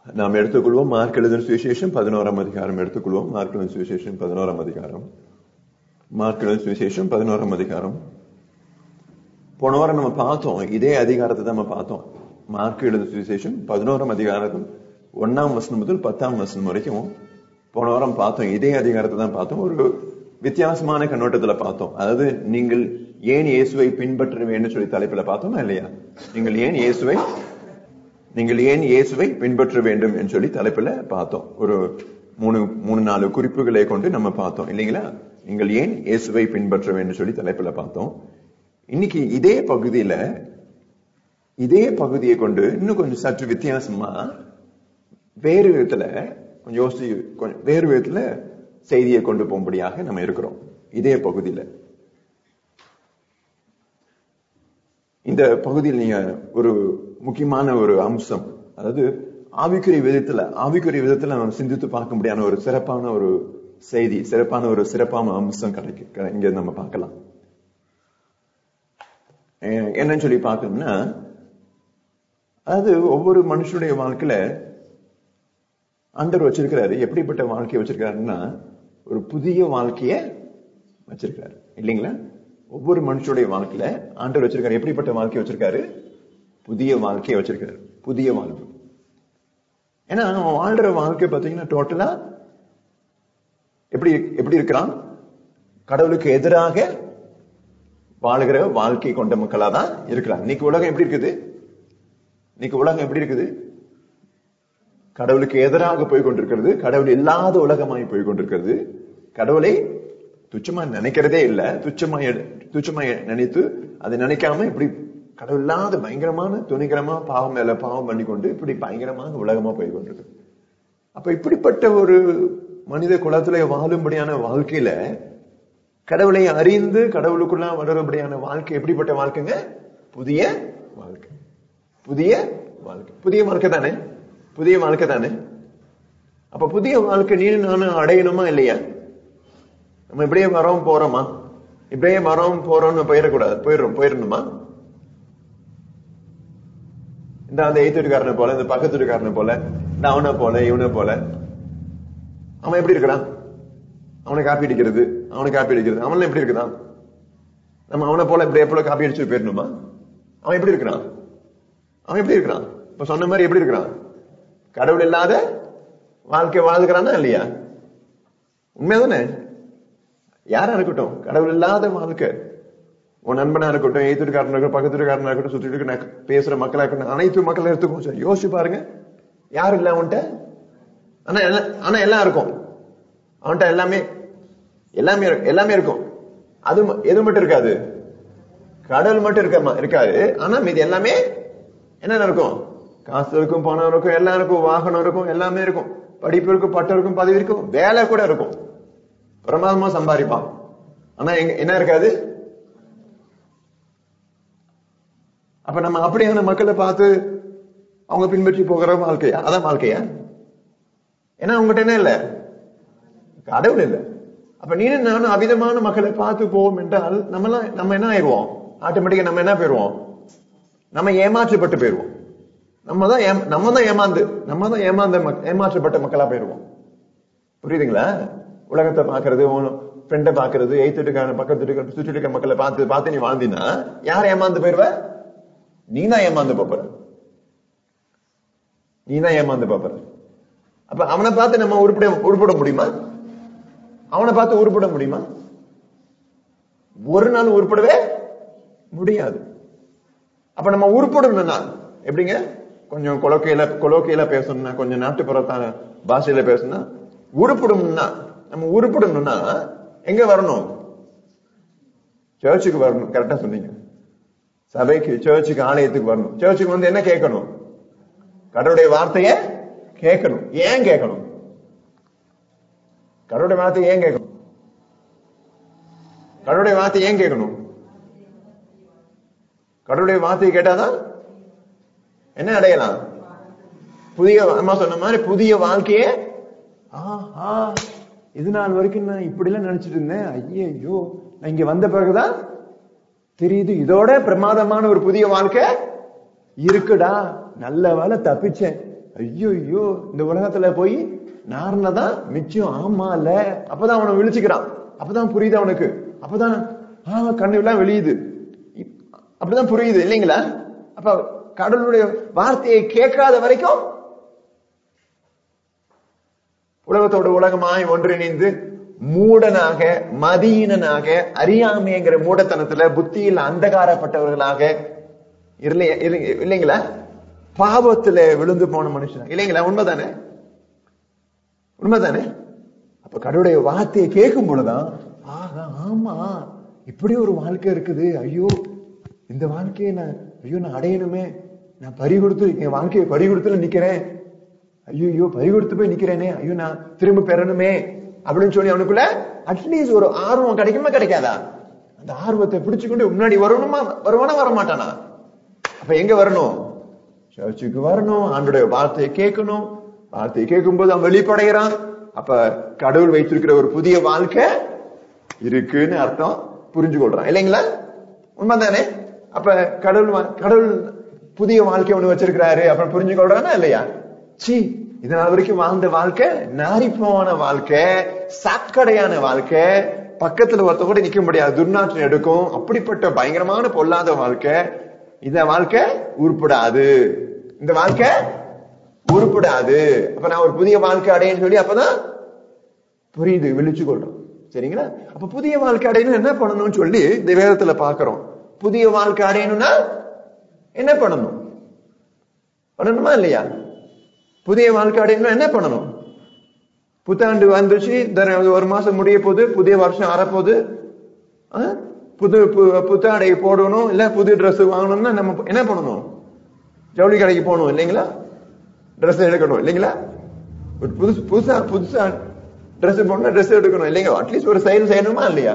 நாம் எடுத்துக்கொள்வோம் மார்க் எழுதின சுவிசேஷம் பதினோராம் அதிகாரம் எடுத்துக்கொள்வோம் மார்க் எழுதின சுவிசேஷம் பதினோராம் அதிகாரம் மார்க் எழுதின சுவிசேஷம் பதினோராம் அதிகாரம் போன வாரம் நம்ம பார்த்தோம் இதே அதிகாரத்தை தான் நம்ம பார்த்தோம் மார்க் எழுதின சுவிசேஷம் பதினோராம் அதிகாரத்தில் ஒன்னாம் வசனம் முதல் பத்தாம் வசனம் வரைக்கும் போன வாரம் பார்த்தோம் இதே அதிகாரத்தை தான் பார்த்தோம் ஒரு வித்தியாசமான கண்ணோட்டத்துல பார்த்தோம் அதாவது நீங்கள் ஏன் இயேசுவை பின்பற்ற வேண்டும் சொல்லி தலைப்புல பார்த்தோமா இல்லையா நீங்கள் ஏன் இயேசுவை நீங்கள் ஏன் இயேசுவை பின்பற்ற வேண்டும் என்று சொல்லி தலைப்புல பார்த்தோம் ஒரு மூணு மூணு நாலு குறிப்புகளை கொண்டு நம்ம பார்த்தோம் இல்லைங்களா நீங்கள் ஏன் இயேசுவை பின்பற்ற வேண்டும் சொல்லி தலைப்புல பார்த்தோம் இன்னைக்கு இதே பகுதியில இதே பகுதியை கொண்டு இன்னும் கொஞ்சம் சற்று வித்தியாசமா வேறு விதத்துல கொஞ்சம் யோசிச்சு கொஞ்சம் வேறு விதத்துல செய்தியை கொண்டு போகும்படியாக நம்ம இருக்கிறோம் இதே பகுதியில இந்த பகுதியில் நீங்க ஒரு முக்கியமான ஒரு அம்சம் அதாவது ஆவிக்குரிய விதத்துல ஆவிக்குரிய விதத்துல நம்ம சிந்தித்து பார்க்க முடியாத ஒரு சிறப்பான ஒரு செய்தி சிறப்பான ஒரு சிறப்பான அம்சம் கிடைக்கும் இங்க நம்ம பார்க்கலாம் என்னன்னு சொல்லி பார்க்கணும்னா அதாவது ஒவ்வொரு மனுஷனுடைய வாழ்க்கையில ஆண்டவர் வச்சிருக்கிறாரு எப்படிப்பட்ட வாழ்க்கையை வச்சிருக்காருன்னா ஒரு புதிய வாழ்க்கைய வச்சிருக்காரு இல்லைங்களா ஒவ்வொரு மனுஷனுடைய வாழ்க்கையில ஆண்டவர் வச்சிருக்காரு எப்படிப்பட்ட வாழ்க்கையை வச்சிருக்காரு புதிய வாழ்க்கையை வச்சிருக்காரு புதிய வாழ்வு ஏன்னா அவன் வாழ்ற வாழ்க்கை பார்த்தீங்கன்னா டோட்டலா எப்படி எப்படி இருக்கிறான் கடவுளுக்கு எதிராக வாழுகிற வாழ்க்கை கொண்ட மக்களா தான் இருக்கிறாங்க இன்னைக்கு உலகம் எப்படி இருக்குது இன்னைக்கு உலகம் எப்படி இருக்குது கடவுளுக்கு எதிராக போய் கொண்டிருக்கிறது கடவுள் இல்லாத உலகமாய் போய் கொண்டிருக்கிறது கடவுளை துச்சமா நினைக்கிறதே இல்ல துச்சமா துச்சமா நினைத்து அதை நினைக்காம இப்படி கடவுள் இல்லாத பயங்கரமான துணிகரமா பாவம் மேல பாவம் பண்ணி கொண்டு இப்படி பயங்கரமான உலகமா போய் கொண்டிருக்கு அப்ப இப்படிப்பட்ட ஒரு மனித குலத்துல வாழும்படியான வாழ்க்கையில கடவுளை அறிந்து கடவுளுக்குள்ள வளரும்படியான வாழ்க்கை எப்படிப்பட்ட வாழ்க்கைங்க புதிய வாழ்க்கை புதிய வாழ்க்கை புதிய வாழ்க்கை தானே புதிய வாழ்க்கை தானே அப்ப புதிய வாழ்க்கை நீ நானும் அடையணுமா இல்லையா நம்ம இப்படியே வரோம் போறோமா இப்படியே வரோம் போறோம்னு போயிடக்கூடாது போயிடுறோம் போயிடணுமா இந்த அந்த எய்த்துக்காரனை போல இந்த பக்கத்து வீட்டுக்காரனை போல இந்த அவனை போல இவனை போல அவன் எப்படி இருக்கிறான் அவனை காப்பி அடிக்கிறது அவனை காப்பி அடிக்கிறது அவன் எப்படி இருக்குதான் நம்ம அவனை போல இப்படி எப்போ காப்பி அடிச்சு போயிடணுமா அவன் எப்படி இருக்கிறான் அவன் எப்படி இருக்கிறான் இப்ப சொன்ன மாதிரி எப்படி இருக்கிறான் கடவுள் இல்லாத வாழ்க்கை வாழ்கிறானா இல்லையா உண்மைதானே யாரா இருக்கட்டும் கடவுள் இல்லாத வாழ்க்கை உன் நண்பனா இருக்கட்டும் எய்த்துக்காரனா இருக்கட்டும் பக்கத்து வீட்டுக்காரனா இருக்கட்டும் சுற்றி இருக்க பேசுற மக்களா இருக்கட்டும் அனைத்து மக்கள் எடுத்துக்கும் சார் யோசிச்சு பாருங்க யாரும் இல்ல அவன்கிட்ட ஆனா ஆனா எல்லாம் இருக்கும் அவன்கிட்ட எல்லாமே எல்லாமே எல்லாமே இருக்கும் அது எது மட்டும் இருக்காது கடவுள் மட்டும் இருக்க இருக்காது ஆனா மீது எல்லாமே என்ன இருக்கும் காசு இருக்கும் பணம் இருக்கும் எல்லாம் இருக்கும் வாகனம் இருக்கும் எல்லாமே இருக்கும் படிப்பு இருக்கும் பட்டம் இருக்கும் பதவி இருக்கும் வேலை கூட இருக்கும் பிரமாதமா சம்பாதிப்பான் ஆனா எங்க என்ன இருக்காது அப்ப நம்ம அப்படியான மக்களை பார்த்து அவங்க பின்பற்றி போகிற வாழ்க்கையா அதான் வாழ்க்கையா ஏன்னா உங்ககிட்ட என்ன இல்ல கடவுள் இல்ல அப்ப நீ நானும் அவிதமான மக்களை பார்த்து போவோம் என்றால் நம்ம நம்ம என்ன ஆயிடுவோம் ஆட்டோமேட்டிக்கா நம்ம என்ன போயிருவோம் நம்ம ஏமாற்றப்பட்டு போயிருவோம் நம்ம தான் நம்ம தான் ஏமாந்து நம்ம தான் ஏமாந்த ஏமாற்றப்பட்ட மக்களா போயிருவோம் புரியுதுங்களா உலகத்தை பாக்குறது ஃப்ரெண்டை பாக்குறது எய்த்துட்டுக்கான பக்கத்து சுற்றி இருக்க மக்களை பார்த்து பார்த்து நீ வாழ்ந்தீங்கன்னா யார் ஏமாந்து போயிருவ நீ தான் ஏமாந்து போற நீ தான் ஏமாந்து போற அப்ப அவனை பார்த்து நம்ம உருப்பட உருப்பட முடியுமா அவனை பார்த்து உருப்பட முடியுமா ஒரு நாள் உருப்படவே முடியாது அப்ப நம்ம உருப்படணும்னா எப்படிங்க கொஞ்சம் கொலக்கையில கொலோக்கையில பேசணும்னா கொஞ்சம் நாட்டுப்புறத்தான பாஷையில பேசணும்னா உருப்படணும்னா நம்ம உருப்படணும்னா எங்க வரணும் சர்ச்சுக்கு வரணும் கரெக்டா சொன்னீங்க சபைக்கு சர்ச்சுக்கு ஆலயத்துக்கு வரணும் சர்ச்சுக்கு வந்து என்ன கேட்கணும் கடவுளுடைய வார்த்தைய கேட்கணும் ஏன் கேட்கணும் கடவுளுடைய வார்த்தையை ஏன் கேட்கணும் கடவுளுடைய வார்த்தை ஏன் கேட்கணும் கடவுளுடைய வார்த்தையை கேட்டாதான் என்ன அடையலாம் புதிய அம்மா சொன்ன மாதிரி புதிய வாழ்க்கைய ஆஹா இது நாள் வரைக்கும் நான் இப்படி எல்லாம் நினைச்சிட்டு இருந்தேன் ஐயோ நான் இங்க வந்த பிறகுதான் தெரியுது இதோட பிரமாதமான ஒரு புதிய வாழ்க்கை இருக்குடா நல்ல வேலை தப்பிச்சேன் ஐயோ ஐயோ இந்த உலகத்துல போய் நார்னதான் மிச்சம் ஆமா இல்ல அப்பதான் அவனை விழிச்சுக்கிறான் அப்பதான் புரியுது அவனுக்கு அப்பதான் ஆஹ் கண்ணு எல்லாம் வெளியுது இப்- அப்படிதான் புரியுது இல்லைங்களா அப்ப கடவுளுடைய வார்த்தையை கேட்காத வரைக்கும் உலகத்தோட உலகமாய் ஒன்றிணைந்து மூடனாக மதியீனனாக அறியாமைங்கிற மூடத்தனத்துல புத்தியில் அந்தகாரப்பட்டவர்களாக இல்லையா- இல்லை- இல்லைங்களா பாவத்துல விழுந்து போன மனுஷன் இல்லைங்களா உண்மைதானே உண்மைதானே அப்ப கடவுளுடைய வார்த்தையை கேட்கும் பொழுதுதான் ஆஹா ஆமா இப்படி ஒரு வாழ்க்கை இருக்குது ஐயோ இந்த வாழ்க்கையை நான் ஐயோ நான் அடையணுமே நான் பறி கொடுத்து என் வாழ்க்கையை பறி கொடுத்துல நிக்கிறேன் ஐயோ ஐயோ பறி கொடுத்து போய் நிக்கிறேனே ஐயோ நான் திரும்ப பெறணுமே அப்படின்னு சொல்லி அவனுக்குள்ள அட்லீஸ்ட் ஒரு ஆர்வம் கிடைக்குமா கிடைக்காதா அந்த ஆர்வத்தை பிடிச்சுக்கொண்டு முன்னாடி வரணுமா வருவானா வர மாட்டானா அப்ப எங்க வரணும் சர்ச்சுக்கு வரணும் ஆண்டுடைய வார்த்தையை கேட்கணும் வார்த்தையை கேட்கும்போது அவன் வெளிப்படைகிறான் அப்ப கடவுள் வைத்திருக்கிற ஒரு புதிய வாழ்க்கை இருக்குன்னு அர்த்தம் புரிஞ்சு கொள்றான் இல்லைங்களா உண்மைதானே அப்ப கடவுள் வா- கடவுள் புதிய வாழ்க்கை ஒண்ணு வச்சிருக்கிறாரு அப்புறம் புரிஞ்சு கொள்றானா இல்லையா சீ இதனால் வரைக்கும் வாழ்ந்த வாழ்க்கை நாரி போன வாழ்க்கை சாக்கடையான வாழ்க்கை பக்கத்துல ஒருத்த கூட நிக்க முடியாது துர்நாற்றம் எடுக்கும் அப்படிப்பட்ட பயங்கரமான பொல்லாத வாழ்க்கை இந்த வாழ்க்கை உருப்படாது இந்த வாழ்க்கை உருப்படாது அப்ப நான் ஒரு புதிய வாழ்க்கை அடையன்னு சொல்லி அப்பதான் புரியுது விழிச்சு கொள்றோம் சரிங்களா அப்ப புதிய வாழ்க்கை அடையணும் என்ன பண்ணணும்னு சொல்லி இந்த வேதத்துல பாக்குறோம் புதிய வாழ்க்கை அடையணும்னா என்ன பண்ணணும் பண்ணணுமா இல்லையா புதிய வாழ்க்கை அடையணும் என்ன பண்ணணும் புத்தாண்டு வந்துச்சு இந்த ஒரு மாசம் முடிய போகுது புதிய வருஷம் ஆறப்போகுது ஆ? புது பு- புத்தாடை போடணும் இல்ல புது Dress வாங்கணும்னா நம்ம என்ன பண்ணணும் ஜவுளி கடைக்கு போகணும் இல்லைங்களா Dress எடுக்கணும் இல்லைங்களா ஒரு புதுசு புதுசா புதுசா Dress போடணும் Dress எடுக்கணும் இல்லைங்க அட்லீஸ்ட் ஒரு செயல் செய்யணுமா இல்லையா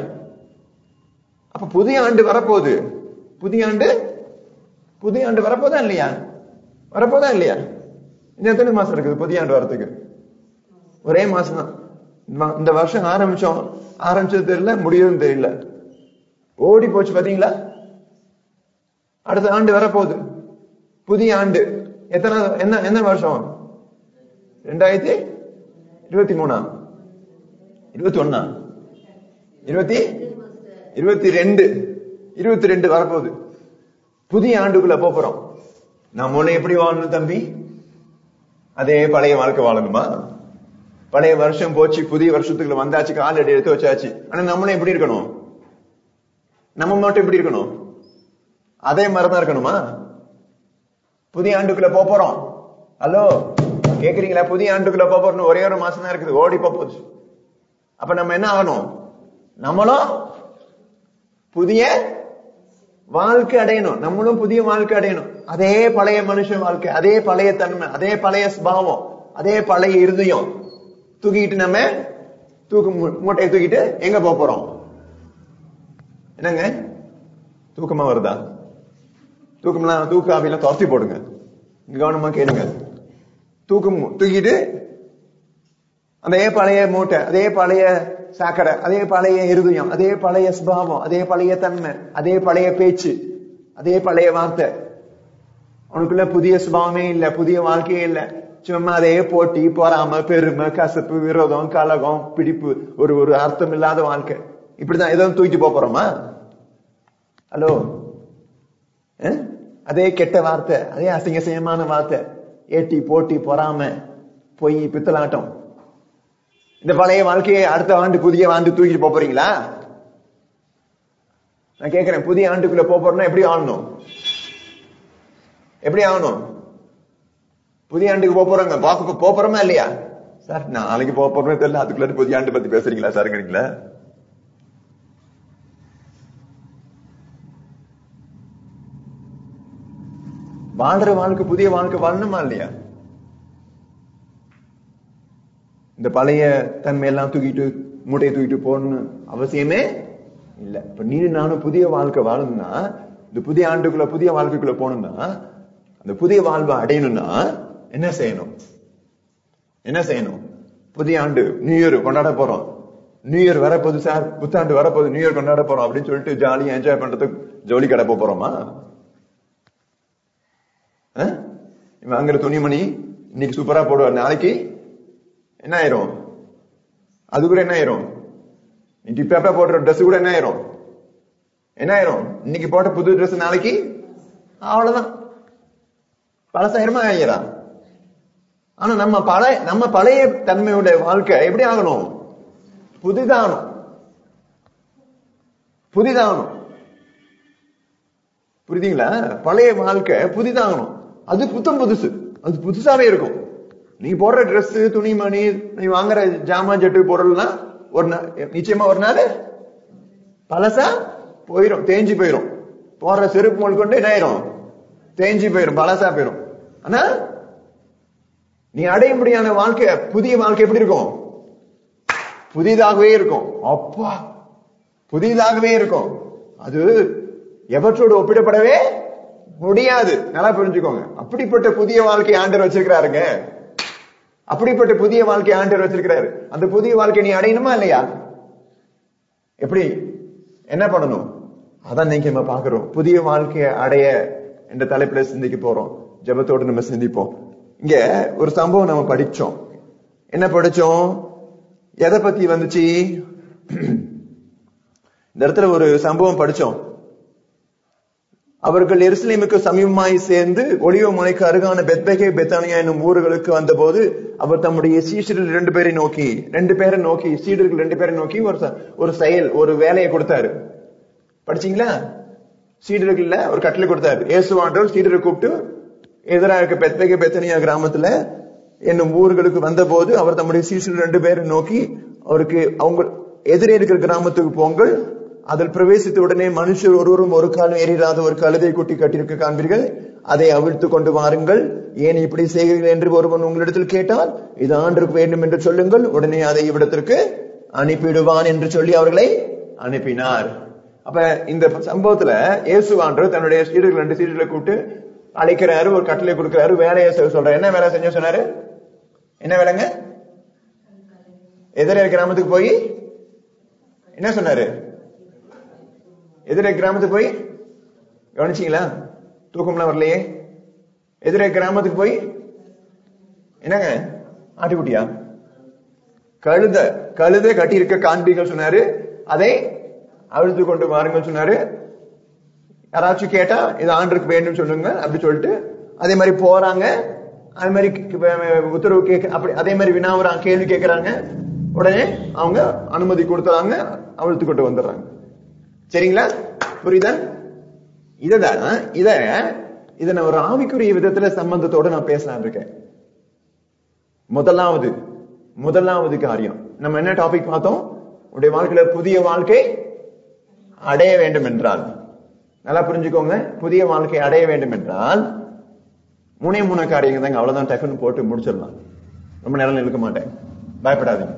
அப்ப புதிய ஆண்டு வரப்போகுது புதிய ஆண்டு புதிய ஆண்டு வரப்போதா இல்லையா வரப்போதா இல்லையா இன்னும் எத்தனை மாசம் இருக்குது புதிய ஆண்டு வரதுக்கு ஒரே மாசம் தான் இந்த வருஷம் ஆரம்பிச்சோம் ஆரம்பிச்சது தெரியல முடியவும் தெரியல ஓடி போச்சு பாத்தீங்களா அடுத்த ஆண்டு வரப்போகுது புதிய ஆண்டு எத்தனை என்ன என்ன வருஷம் ரெண்டாயிரத்தி இருபத்தி மூணா இருபத்தி ஒன்னா இருபத்தி இருபத்தி ரெண்டு இருபத்தி ரெண்டு வரப்போகுது புதிய ஆண்டுக்குள்ள போப் போறோம் நம்ம ஒண்ணு எப்படி வாழணும் தம்பி அதே பழைய வாழ்க்கை வாழணுமா பழைய வருஷம் போச்சு புதிய வருஷத்துக்குள்ள வந்தாச்சு காலடி எடுத்து வச்சாச்சு ஆனா நம்மளும் எப்படி இருக்கணும் நம்ம மட்டும் எப்படி இருக்கணும் அதே மாதிரிதான் இருக்கணுமா புதிய ஆண்டுக்குள்ள போப் போறோம் ஹலோ கேக்குறீங்களா புதிய ஆண்டுக்குள்ள போப் போறோம் ஒரே ஒரு மாசம் தான் இருக்குது ஓடி போப் போச்சு அப்ப நம்ம என்ன ஆகணும் நம்மளும் புதிய வாழ்க்கை அடையணும் நம்மளும் புதிய வாழ்க்கை அடையணும் அதே பழைய மனுஷ வாழ்க்கை அதே பழைய தன்மை அதே பழைய ஸ்பாவம் அதே பழைய இருதயம் தூக்கிட்டு நம்ம தூக்கு மூ- மூட்டையை தூக்கிட்டு எங்க போக போறோம் என்னங்க தூக்கமா வருதா தூக்கம்லாம் தூக்க ஆவியெல்லாம் துரத்தி போடுங்க இங்க கவனமா கேளுங்க தூக்கம் தூக்கிட்டு அதே பழைய மூட்டை அதே பழைய சாக்கடை அதே பழைய இருதயம் அதே பழைய சுபாவம் அதே பழைய தன்மை அதே பழைய பேச்சு அதே பழைய வார்த்தை உனக்குள்ள புதிய சுபாவமே இல்ல புதிய வாழ்க்கையே இல்ல சும்மா அதே போட்டி பொறாம பெருமை கசப்பு விரோதம் கலகம் பிடிப்பு ஒரு ஒரு அர்த்தம் இல்லாத வாழ்க்கை இப்படிதான் ஏதோ தூக்கிட்டு போப் போறோமா ஹலோ அஹ்? அதே கெட்ட வார்த்தை அதே அசிங்க அசிங்கமான வார்த்தை ஏட்டி போட்டி பொறாம பொய் பித்தலாட்டம் இந்த பழைய வாழ்க்கையை அடுத்த ஆண்டு புதிய ஆண்டு தூக்கிட்டு போப் போறீங்களா நான் கேக்குறேன் புதிய ஆண்டுக்குள்ள போப் போறோம்னா எப்படி ஆகணும் எப்படி ஆகணும் புதிய ஆண்டுக்கு போப் போறாங்க பாக்க போப் போறோமா இல்லையா சார் நாளைக்கு போப் போறோமே தெரியல அதுக்குள்ள புதிய ஆண்டு பத்தி பேசுறீங்களா சாருங்கிறீங்களா வாழ்ற வாழ்க்கை புதிய வாழ்க்கை வாழணுமா இல்லையா இந்த பழைய தன்மையெல்லாம் தூக்கிட்டு மூட்டையை தூக்கிட்டு போகணும்னு அவசியமே இல்ல இப்ப நீ நானும் புதிய வாழ்க்கை வாழணும்னா இந்த புதிய ஆண்டுக்குள்ள புதிய வாழ்க்கைக்குள்ள போகணும்னா அந்த புதிய வாழ்வை அடையணும்னா என்ன செய்யணும் என்ன செய்யணும் புதிய ஆண்டு நியூ இயர் கொண்டாட போறோம் நியூ இயர் வரப்போகுது சார் புத்தாண்டு வரப்போகுது நியூ இயர் கொண்டாட போறோம் அப்படின்னு சொல்லிட்டு ஜாலியா என்ஜாய் பண்றதுக்கு ஜவுளி கடை போப் போறோமா அஹ்? வாங்குற துணிமணி இன்னைக்கு சூப்பரா போடுவார் நாளைக்கு என்ன ஆயிரும் அது கூட என்ன ஆயிரும் நீ டிப்பா போடுற ட்ரெஸ் கூட என்ன ஆயிரும் என்ன ஆயிரும் இன்னைக்கு போட்ட புது ட்ரெஸ் நாளைக்கு அவ்வளவுதான் பழசாயிரமா ஆயிரா ஆனா நம்ம பழைய நம்ம பழைய தன்மையோட வாழ்க்கை எப்படி ஆகணும் புதிதாகணும் புதிதாகணும் புரியுதுங்களா பழைய வாழ்க்கை புதிதாகணும் அது புத்தம் புதுசு அது புதுசாவே இருக்கும் நீ போடுற Dress துணிமணி நீ வாங்குற ஜாமான் ஜட்டு பொருள்லாம் ஒரு நா- நிச்சயமா ஒரு நாள் பழசா போயிரும் தேஞ்சு போயிரும் போடுற செருப்பு முதல் கொண்டு என்ன ஆயிரும் தேஞ்சு போயிரும் பழசா போயிரும் ஆனா நீ அடைய முடியாத வாழ்க்கை புதிய வாழ்க்கை எப்படி இருக்கும் புதிதாகவே இருக்கும் அப்பா புதிதாகவே இருக்கும் அது எவற்றோடு ஒப்பிடப்படவே முடியாது நல்லா புரிஞ்சுக்கோங்க அப்படிப்பட்ட புதிய வாழ்க்கை ஆண்டவர் வச்சிருக்கிறாருங்க அப்படிப்பட்ட புதிய வாழ்க்கை ஆண்டவர் வச்சிருக்கிறாரு அந்த புதிய வாழ்க்கை நீ அடையணுமா இல்லையா எப்படி என்ன பண்ணணும் அதான் இன்னைக்கு நம்ம பாக்குறோம் புதிய வாழ்க்கையை அடைய என்ற தலைப்புல சிந்திக்க போறோம் ஜெபத்தோடு நம்ம சிந்திப்போம் இங்க ஒரு சம்பவம் நம்ம படிச்சோம் என்ன படிச்சோம் எதை பத்தி வந்துச்சு இந்த இடத்துல ஒரு சம்பவம் படிச்சோம் அவர்கள் எருசலேமுக்கு சமீபமாய் சேர்ந்து ஒளிவ முனைக்கு அருகான பெத்பெகே பெத்தானியா என்னும் ஊர்களுக்கு வந்தபோது அவர் தம்முடைய சீஷர்கள் ரெண்டு பேரை நோக்கி ரெண்டு பேரை நோக்கி சீடர்கள் ரெண்டு பேரை நோக்கி ஒரு ச- ஒரு செயல் ஒரு வேலையை கொடுத்தாரு படிச்சீங்களா சீடர்கள்ல ஒரு கட்டளை கொடுத்தாரு இயேசுவாண்டவர் சீடரை கூப்பிட்டு எதிராக இருக்க பெத்பெகே பெத்தனியா கிராமத்துல என்னும் ஊர்களுக்கு வந்தபோது அவர் தம்முடைய சீஷர்கள் ரெண்டு பேரை நோக்கி அவருக்கு அவங்க எதிரே இருக்கிற கிராமத்துக்கு போங்கள் அதில் பிரவேசித்த உடனே மனுஷர் ஒருவரும் ஒரு காலம் ஏறிடாத ஒரு கழுதை குட்டி கட்டியிருக்க காண்பீர்கள் அதை அவிழ்த்து கொண்டு வாருங்கள் ஏன் இப்படி செய்கிறீர்கள் என்று ஒருவன் உங்களிடத்தில் கேட்டால் இது ஆண்டுக்கு வேண்டும் என்று சொல்லுங்கள் உடனே அதை இவ்விடத்திற்கு அனுப்பிடுவான் என்று சொல்லி அவர்களை அனுப்பினார் அப்ப இந்த சம்பவத்துல இயேசுவாண்டவர் தன்னுடைய சீடர்கள் ரெண்டு சீடர்களை கூப்பிட்டு அழைக்கிறாரு ஒரு கட்டளை கொடுக்கிறாரு வேலையை செய்ய சொல்றாரு என்ன வேலை செஞ்ச சொன்னாரு என்ன வேலைங்க எதிரே கிராமத்துக்கு போய் என்ன சொன்னாரு எதிரே கிராமத்துக்கு போய் கவனிச்சீங்களா தூக்கம்லாம் வரலையே எதிரே கிராமத்துக்கு போய் என்னங்க ஆட்டுக்குட்டியா கழுத கழுத கட்டி இருக்க காண்பீர்கள் சொன்னாரு அதை அவிழ்த்து கொண்டு வாருங்கள் சொன்னாரு யாராச்சும் கேட்டா இது ஆண்டுக்கு வேண்டும் சொல்லுங்க அப்படி சொல்லிட்டு அதே மாதிரி போறாங்க அதே மாதிரி கி- கி- உத்தரவு கேட்க அப்படி அதே மாதிரி வினாவுறாங்க கேள்வி கேட்கறாங்க உடனே அவங்க அனுமதி கொடுத்துறாங்க அவிழ்த்து கொண்டு வந்துடுறாங்க சரிங்களா புரியுதா இததான் இத இத நான் ஒரு ஆவிக்குரிய விதத்துல சம்பந்தத்தோட நான் பேசலாம் இருக்கேன் முதலாவது முதலாவது காரியம் நம்ம என்ன டாபிக் பார்த்தோம் உடைய வாழ்க்கையில புதிய வாழ்க்கை அடைய வேண்டும் என்றால் நல்லா புரிஞ்சுக்கோங்க புதிய வாழ்க்கை அடைய வேண்டும் என்றால் மூணே மூணு காரியங்கள் தாங்க அவ்வளவுதான் டக்குன்னு போட்டு முடிச்சிடலாம் ரொம்ப நேரம் இழுக்க மாட்டேன் பயப்படாதீங்க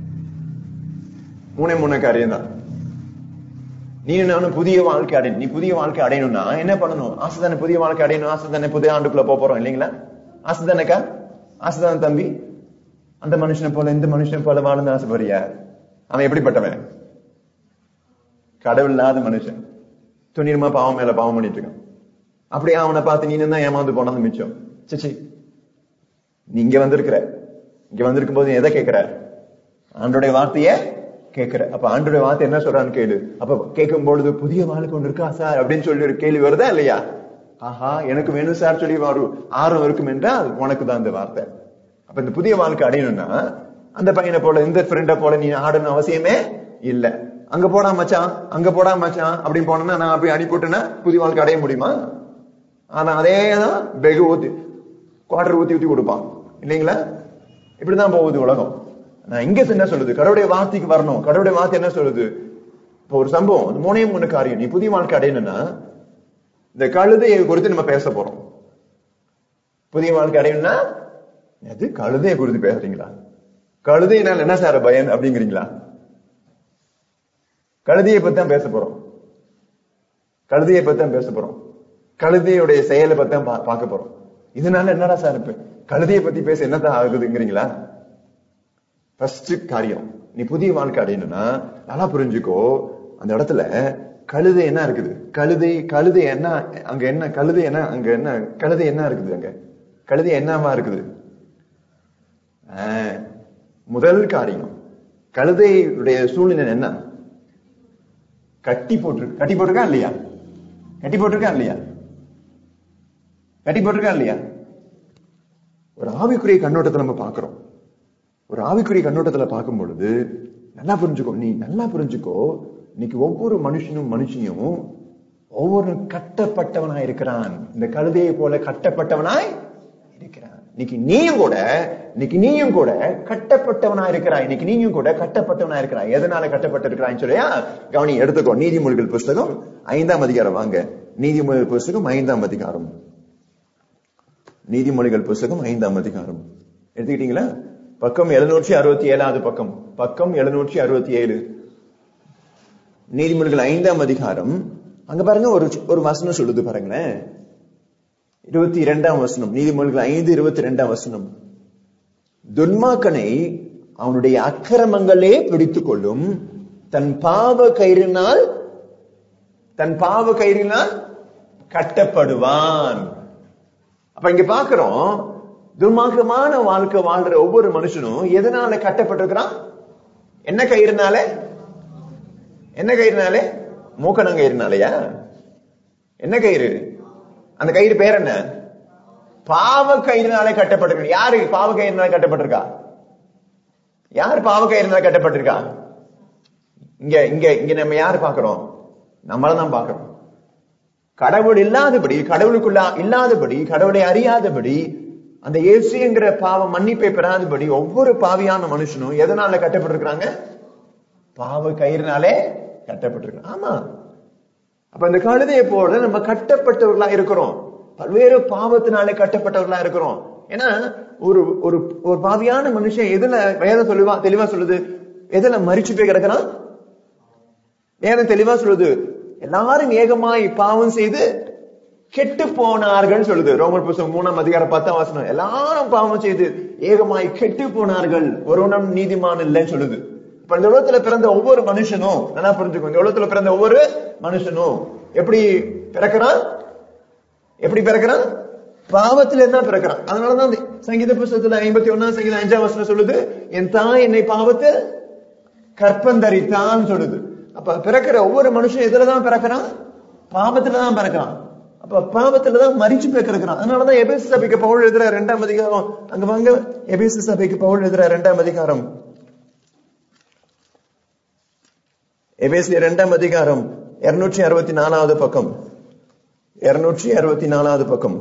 மூணே மூணு காரியம் தான் நீ நானும் புதிய வாழ்க்கை அடையணும் நீ புதிய வாழ்க்கை அடையணும்னா என்ன பண்ணணும் ஆசை தானே புதிய வாழ்க்கை அடையணும் ஆசை தானே புதிய ஆண்டுக்குள்ள போக போறோம் இல்லைங்களா ஆசை தானேக்கா ஆசை தானே தம்பி அந்த மனுஷனை போல இந்த மனுஷனை போல வாழணும் ஆசைப்படுறியா அவன் எப்படிப்பட்டவன் கடவுள் இல்லாத மனுஷன் துணிரமா பாவம் மேல பாவம் பண்ணிட்டு இருக்கான் அப்படியே அவனை பார்த்து நீ தான் ஏமாந்து போனது மிச்சம் சிச்சி நீ இங்க வந்திருக்கிற இங்க வந்திருக்கும் போது நீ எதை கேட்கிற ஆண்டோடைய வார்த்தைய கேட்கிற அப்ப ஆண்டோடைய வார்த்தை என்ன சொல்றான்னு கேளு அப்ப கேட்கும் பொழுது புதிய வாழ்க்கை ஒன்று இருக்கா சார் அப்படின்னு சொல்லி ஒரு கேள்வி வருதா இல்லையா ஆஹா எனக்கு வேணும் சார் சொல்லி வரும் ஆர்வம் இருக்கும் என்றால் உனக்கு தான் இந்த வார்த்தை அப்ப இந்த புதிய வாழ்க்கை அடையணும்னா அந்த பையனை போல இந்த ஃப்ரெண்டை போல நீ ஆடணும் அவசியமே இல்ல அங்க போடா மச்சான் அங்க போடா மச்சான் அப்படின்னு போனோம்னா நான் அப்படி அனுப்பிவிட்டேன்னா புதிய வாழ்க்கை அடைய முடியுமா ஆனா அதே தான் வெகு ஊத்தி குவார்டர் ஊத்தி ஊத்தி கொடுப்பான் இல்லைங்களா இப்படிதான் போகுது உலகம் நான் இங்க என்ன சொல்லுது கடவுளுடைய வார்த்தைக்கு வரணும் கடவுளுடைய வார்த்தை என்ன சொல்லுது இப்போ ஒரு சம்பவம் அது மூணே மூணு காரியம் நீ புதிய வாழ்க்கை அடையணும்னா இந்த கழுதையை குறித்து நம்ம பேச போறோம் புதிய வாழ்க்கை அடையணும்னா அது கழுதையை குறித்து பேசுறீங்களா கழுதையினால் என்ன சார் பயன் அப்படிங்கிறீங்களா கழுதையை பத்தி தான் பேச போறோம் கழுதையை பத்தி தான் பேச போறோம் கழுதையுடைய செயலை பத்தி தான் பா- பார்க்க போறோம் இதனால என்னடா சார் இப்ப கழுதையை பத்தி பேச என்னதான் ஆகுதுங்கிறீங்களா ஃபர்ஸ்ட் காரியம் நீ புதிய வாழ்க்கை அடையணும்னா நல்லா புரிஞ்சுக்கோ அந்த இடத்துல கழுதை என்ன இருக்குது கழுதை கழுதை என்ன அங்க என்ன கழுதை என்ன அங்க என்ன கழுதை என்ன இருக்குது அங்க கழுதை என்னவா இருக்குது முதல் காரியம் கழுதையுடைய சூழ்நிலை என்ன கட்டி போட்டிருக்கு கட்டி போட்டிருக்கா இல்லையா கட்டி போட்டிருக்கா இல்லையா கட்டி போட்டிருக்கா இல்லையா ஒரு ஆவிக்குரிய கண்ணோட்டத்தை நம்ம பார்க்கிறோம் ஒரு ஆவிக்குரிய கண்ணோட்டத்துல பார்க்கும் பொழுது நல்லா புரிஞ்சுக்கோ நீ நல்லா புரிஞ்சுக்கோ இன்னைக்கு ஒவ்வொரு மனுஷனும் மனுஷியும் ஒவ்வொரு கட்டப்பட்டவனாய் இருக்கிறான் இந்த கழுதையை போல கட்டப்பட்டவனாய் இருக்கிறான் இன்னைக்கு நீயும் கூட இன்னைக்கு நீயும் கூட கட்டப்பட்டவனா இருக்கிறாய் இன்னைக்கு நீயும் கூட கட்டப்பட்டவனா இருக்கிறாய் எதனால கட்டப்பட்டிருக்கிறாய் சொல்லியா கவனி எடுத்துக்கோ நீதிமொழிகள் புஸ்தகம் ஐந்தாம் அதிகாரம் வாங்க நீதிமொழிகள் புஸ்தகம் ஐந்தாம் அதிகாரம் நீதிமொழிகள் புஸ்தகம் ஐந்தாம் அதிகாரம் எடுத்துக்கிட்டீங்களா பக்கம் எழுநூற்றி அறுபத்தி ஏழாவது பக்கம் பக்கம் எழுநூற்றி அறுபத்தி ஏழு நீதிமொழிகள் ஐந்தாம் அதிகாரம் அங்க பாருங்க ஒரு ஒரு வசனம் சொல்லுது பாருங்களேன் இருபத்தி இரண்டாம் வசனம் நீதிமொழிகள் ஐந்து இருபத்தி இரண்டாம் வசனம் துன்மாக்கனை அவனுடைய அக்கிரமங்களே பிடித்துக் கொள்ளும் தன் பாவ கயிறினால் தன் பாவ கயிறினால் கட்டப்படுவான் அப்ப இங்க பாக்குறோம் துர்மார்க்கமான வாழ்க்கை வாழ்ற ஒவ்வொரு மனுஷனும் எதனால கட்டப்பட்டிருக்கிறான் என்ன கயிறுனால என்ன கயிறுனாலே மூக்கணம் கயிறுனாலயா என்ன கயிறு அந்த கயிறு பேர் என்ன பாவ கயிறுனாலே கட்டப்பட்டிருக்க யாரு பாவ கயிறுனால கட்டப்பட்டிருக்கா யார் பாவ கயிறுனால கட்டப்பட்டிருக்கா இங்க இங்க இங்க நம்ம யாரு பாக்குறோம் நம்மளதான் பாக்குறோம் கடவுள் இல்லாதபடி கடவுளுக்குள்ள இல்லாதபடி கடவுளை அறியாதபடி அந்த இயேசுங்கிற பாவ மன்னிப்பை பெறாதபடி ஒவ்வொரு பாவியான மனுஷனும் எதனால கட்டப்பட்டிருக்கிறாங்க பாவ கயிறுனாலே கட்டப்பட்டிருக்கிறாங்க ஆமா அப்ப இந்த கழுதையை போல நம்ம கட்டப்பட்டவர்களா இருக்கிறோம் பல்வேறு பாவத்தினாலே கட்டப்பட்டவர்களா இருக்கிறோம் ஏன்னா ஒரு ஒரு ஒரு பாவியான மனுஷன் எதுல வேதம் சொல்லுவா தெளிவா சொல்லுது எதுல மறிச்சு போய் கிடக்கிறான் வேதம் தெளிவா சொல்லுது எல்லாரும் ஏகமாய் பாவம் செய்து கெட்டு போனார்கள் சொல்லுது ரோமர் புஸ்தகம் மூணாம் அதிகாரம் பத்தாம் வாசனம் எல்லாரும் பாவம் செய்து ஏகமாய் கெட்டு போனார்கள் ஒருவனும் நீதிமான் இல்லைன்னு சொல்லுது இப்ப இந்த உலகத்துல பிறந்த ஒவ்வொரு மனுஷனும் நல்லா புரிஞ்சுக்கோ இந்த உலகத்துல பிறந்த ஒவ்வொரு மனுஷனும் எப்படி பிறக்கிறான் எப்படி பிறக்கிறான் பாவத்துல இருந்தா பிறக்கிறான் அதனாலதான் அந்த சங்கீத புஸ்தகத்துல ஐம்பத்தி ஒன்னாம் சங்கீதம் அஞ்சாம் வசனம் சொல்லுது என் தாய் என்னை பாவத்தை கற்பந்தரித்தான் சொல்லுது அப்ப பிறக்கிற ஒவ்வொரு மனுஷன் எதுலதான் பிறக்கிறான் பாவத்துலதான் பிறக்கிறான் அப்ப பாவத்துலதான் மறிச்சு போய் கிடக்கிறான் அதனாலதான் எபேசு சபைக்கு பவுல் எழுதுற ரெண்டாம் அதிகாரம் அங்க வாங்க எபேசு சபைக்கு பவுல் எழுதுற ரெண்டாம் அதிகாரம் எபேசிய இரண்டாம் அதிகாரம் இருநூற்றி அறுபத்தி நாலாவது பக்கம் இருநூற்றி அறுபத்தி நாலாவது பக்கம்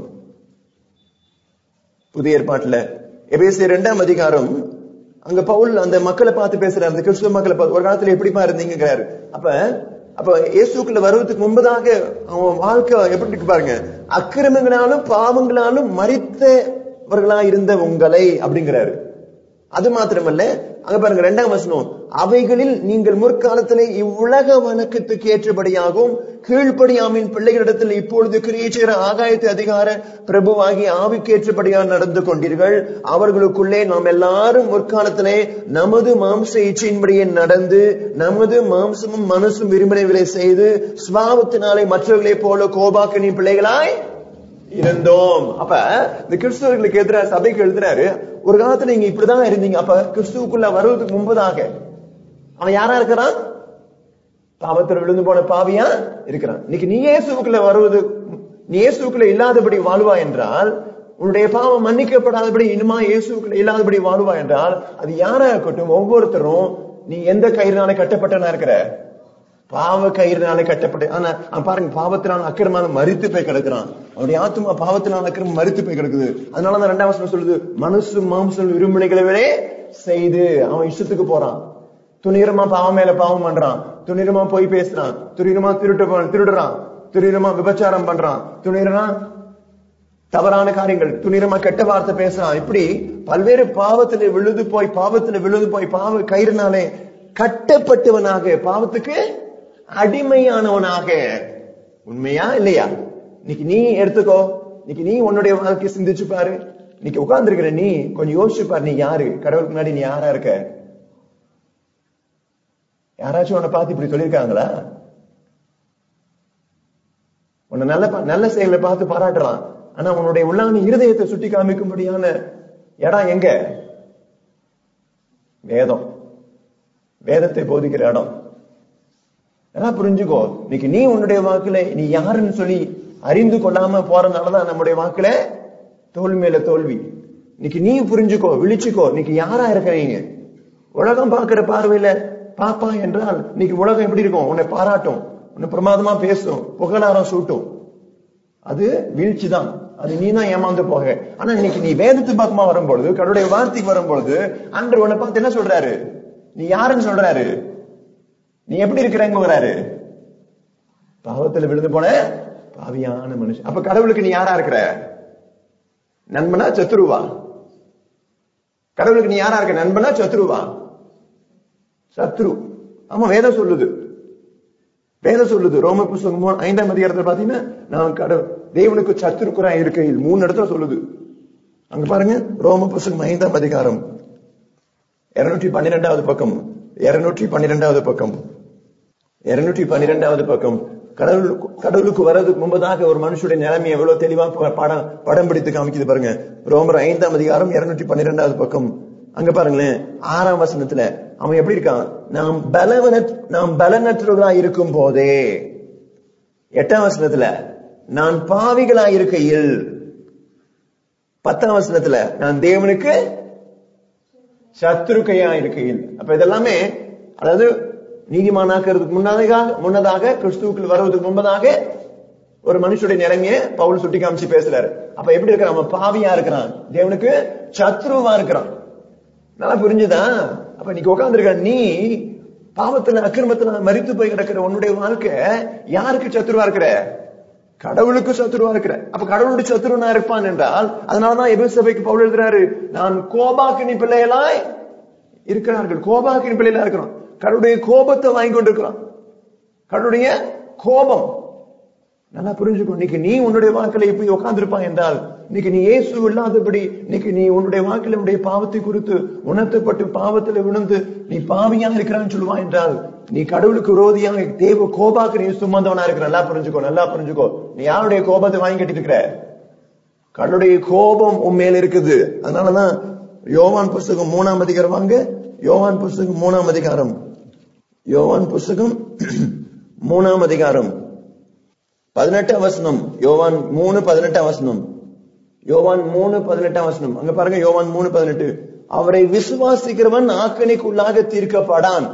புதிய ஏற்பாட்டுல எபேசிய இரண்டாம் அதிகாரம் அங்க பவுல் அந்த மக்களை பார்த்து பேசுறாரு அந்த கிறிஸ்துவ மக்களை பார்த்து ஒரு காலத்துல எப்படிப்பா இருந்தீங்கிறாரு அப்ப அப்ப இயேசுக்குள்ள வருவதற்கு முன்பதாக அவன் வாழ்க்கை எப்படி இருக்கு பாருங்க அக்கிரமங்களாலும் பாவங்களாலும் மறித்தவர்களா இருந்த உங்களை அப்படிங்கிறாரு அது மாத்திரமல்ல அங்க பாருங்க ரெண்டாம் வசனம் அவைகளில் நீங்கள் முற்காலத்திலே இவ்வுலக வணக்கத்துக்கு ஏற்றபடியாகவும் கீழ்ப்படியாமின் பிள்ளைகளிடத்தில் இப்பொழுது கிரியேச்சர ஆகாயத்து அதிகார பிரபுவாகி ஆவிக்கு ஏற்றபடியாக நடந்து கொண்டீர்கள் அவர்களுக்குள்ளே நாம் எல்லாரும் முற்காலத்திலே நமது மாம்ச இச்சையின்படியே நடந்து நமது மாம்சமும் மனசும் விரும்பினவிலை செய்து சுவாவத்தினாலே மற்றவர்களைப் போல கோபாக்கனின் பிள்ளைகளாய் இருந்தோம் அப்ப இந்த கிறிஸ்தவர்களுக்கு எதிராக சபைக்கு எழுதுறாரு ஒரு காலத்துல நீங்க இப்படிதான் இருந்தீங்க அப்ப கிறிஸ்துவுக்குள்ள வருவதற்கு முன்பதாக அவன் யாரா இருக்கிறான் பாவத்தில் விழுந்து போன பாவியா இருக்கிறான் இன்னைக்கு நீ இயேசுக்குள்ள வருவது நீ இயேசுக்குள்ள இல்லாதபடி வாழ்வா என்றால் உன்னுடைய பாவம் மன்னிக்கப்படாதபடி இனிமா இயேசுக்குள்ள இல்லாதபடி வாழ்வா என்றால் அது யாரா இருக்கட்டும் ஒவ்வொருத்தரும் நீ எந்த கயிறுனால கட்டப்பட்டனா இருக்கிற பாவ கயிறுனால கட்டப்பட்டு ஆனா அவன் பாருங்க பாவத்தினால அக்கிரமான மறித்து போய் கிடக்குறான் அவனுடைய ஆத்மா பாவத்தினால அக்கிரமம் மறித்து போய் கிடக்குது அதனாலதான் ரெண்டாம் வசனம் சொல்லுது மனசு மாம்சம் விரும்பினைகளவே செய்து அவன் இஷ்டத்துக்கு போறான் துணிகரமா பாவம் மேல பாவம் பண்றான் துணிகரமா போய் பேசுறான் துணிகரமா திருட்டு போ- திருடுறான் துணிகரமா விபச்சாரம் பண்றான் துணிகரமா தவறான காரியங்கள் துணிகரமா கெட்ட வார்த்தை பேசுறான் இப்படி பல்வேறு பாவத்துல விழுது போய் பாவத்துல விழுது போய் பாவ கயிறுனாலே கட்டப்பட்டவனாக பாவத்துக்கு அடிமையானவனாக உண்மையா இல்லையா இன்னைக்கு நீ எடுத்துக்கோ இன்னைக்கு நீ உன்னுடைய வாழ்க்கையை சிந்திச்சு பாரு இன்னைக்கு உட்கார்ந்துருக்கிற நீ கொஞ்சம் யோசிச்சு பாரு நீ யாரு கடவுளுக்கு முன்னாடி நீ யாரா இருக்க யாராச்சும் உன்னை பார்த்து இப்படி சொல்லியிருக்காங்களா உன்னை நல்ல பா- நல்ல செயலை பார்த்து பாராட்டுறான் ஆனா உன்னுடைய உள்ளான இருதயத்தை சுட்டி காமிக்கும்படியான இடம் எங்க வேதம் வேதத்தை போதிக்கிற இடம் எல்லாம் புரிஞ்சுக்கோ இன்னைக்கு நீ உன்னுடைய வாக்குல நீ யாருன்னு சொல்லி அறிந்து கொள்ளாம போறதுனாலதான் நம்முடைய வாக்குல தோல்வி மேல தோல்வி இன்னைக்கு நீ புரிஞ்சுக்கோ விழிச்சுக்கோ இன்னைக்கு யாரா இருக்கிறீங்க உலகம் பார்க்கிற பார்வையில பாப்பா என்றால் இன்னைக்கு உலகம் எப்படி இருக்கும் உன்னை பாராட்டும் உன்னை பிரமாதமா பேசும் புகழாரம் சூட்டும் அது வீழ்ச்சி தான் அது நீ தான் ஏமாந்து போக ஆனா இன்னைக்கு நீ வேதத்து பக்கமா வரும்பொழுது கடவுளுடைய வார்த்தைக்கு வரும்பொழுது அன்று உன்னை பார்த்து என்ன சொல்றாரு நீ யாருன்னு சொல்றாரு நீ எப்படி இருக்கிறேங்கிறாரு பாவத்துல விழுந்து போன பாவியான மனுஷன் அப்ப கடவுளுக்கு நீ யாரா இருக்கிற நண்பனா சத்துருவா கடவுளுக்கு நீ யாரா இருக்க நண்பனா சத்துருவா சத்ரு ஆமா வேதம் சொல்லுது வேதம் சொல்லுது ரோம புஸ்தகம் மூணு- ஐந்தாம் அதிகாரத்துல பாத்தீங்கன்னா நான் கடவுள் தேவனுக்கு சத்துருக்குறா இருக்கையில் மூணு இடத்துல சொல்லுது அங்க பாருங்க ரோம புஸ்தகம் ஐந்தாம் அதிகாரம் இருநூற்றி பன்னிரெண்டாவது பக்கம் இருநூற்றி பன்னிரெண்டாவது பக்கம் இருநூற்றி பன்னிரெண்டாவது பக்கம் கடவுள் கடவுளுக்கு வர்றதுக்கு முன்பதாக ஒரு மனுஷனுடைய நிலைமை எவ்வளவு தெளிவா ப- படம் படம் பிடித்து காமிக்குது பாருங்க ரோமர் ஐந்தாம் அதிகாரம் இருநூற்றி பன்னிரெண்டாவது பக்கம் அங்க பாருங்களேன் ஆறாம் வசனத்துல அவன் எப்படி இருக்கான் நாம் பலவன நாம் பலனற்றவர்களா இருக்கும் போதே எட்டாம் வசனத்துல நான் பாவிகளா இருக்கையில் பத்தாம் வசனத்துல நான் தேவனுக்கு சத்துருக்கையா இருக்கையில் அப்ப இதெல்லாமே அதாவது நீதிமானாக்கிறதுக்கு முன்னதாக முன்னதாக கிறிஸ்துவுக்குள் வருவதற்கு முன்பதாக ஒரு மனுஷனுடைய நிலைமையை பவுல் சுட்டி காமிச்சு பேசுறாரு அப்ப எப்படி இருக்கிறான் அவன் பாவியா இருக்கிறான் தேவனுக்கு சத்ருவா இருக்கிறான் நல்லா புரிஞ்சுதா அப்ப நீ உட்கார்ந்துருக்க நீ பாவத்துல அக்கிரமத்துல மரித்து போய் கிடக்கிற உன்னுடைய வாழ்க்கை யாருக்கு சத்துருவா இருக்கிற கடவுளுக்கு சத்துருவா இருக்கிற அப்ப கடவுளுடைய சத்துருவனா இருப்பான் என்றால் அதனாலதான் எபே சபைக்கு பவுல் எழுதுறாரு நான் கோபாக்கினி பிள்ளைகளாய் இருக்கிறார்கள் கோபாக்கினி பிள்ளைகளா இருக்கிறோம் கடவுளுடைய கோபத்தை வாங்கி கொண்டிருக்கிறோம் கடவுளுடைய கோபம் நல்லா புரிஞ்சுக்கோ இன்னைக்கு நீ உன்னுடைய வாக்கில இப்படி உட்கார்ந்திருப்பான் என்றால் இன்னைக்கு நீ இயேசு இல்லாதபடி இன்னைக்கு நீ உன்னுடைய வாக்கில உன்னுடைய பாவத்தை குறித்து உணர்த்தப்பட்டு பாவத்துல விழுந்து நீ பாவியா இருக்கிறான்னு சொல்லுவான் என்றால் நீ கடவுளுக்கு விரோதியாக தேவ கோபாக்கு நீ சுமந்தவனா இருக்கிற நல்லா புரிஞ்சுக்கோ நல்லா புரிஞ்சுக்கோ நீ யாருடைய கோபத்தை வாங்கி கட்டிட்டு இருக்கிற கடவுளுடைய கோபம் உன் மேல இருக்குது அதனாலதான் யோவான் புஸ்தகம் மூணாம் அதிகாரம் வாங்க யோவான் புஸ்தகம் மூணாம் அதிகாரம் யோவான் புஸ்தகம் மூணாம் அதிகாரம் பதினெட்டாம் வசனம் யோவான் மூணு பதினெட்டாம் வசனம் யோவான் மூணு பதினெட்டாம் வசனம் அங்க பாருங்க யோவான் மூணு பதினெட்டு அவரை விசுவாசிக்கிறவன் ஆக்கணிக்குள்ளாக தீர்க்கப்படான்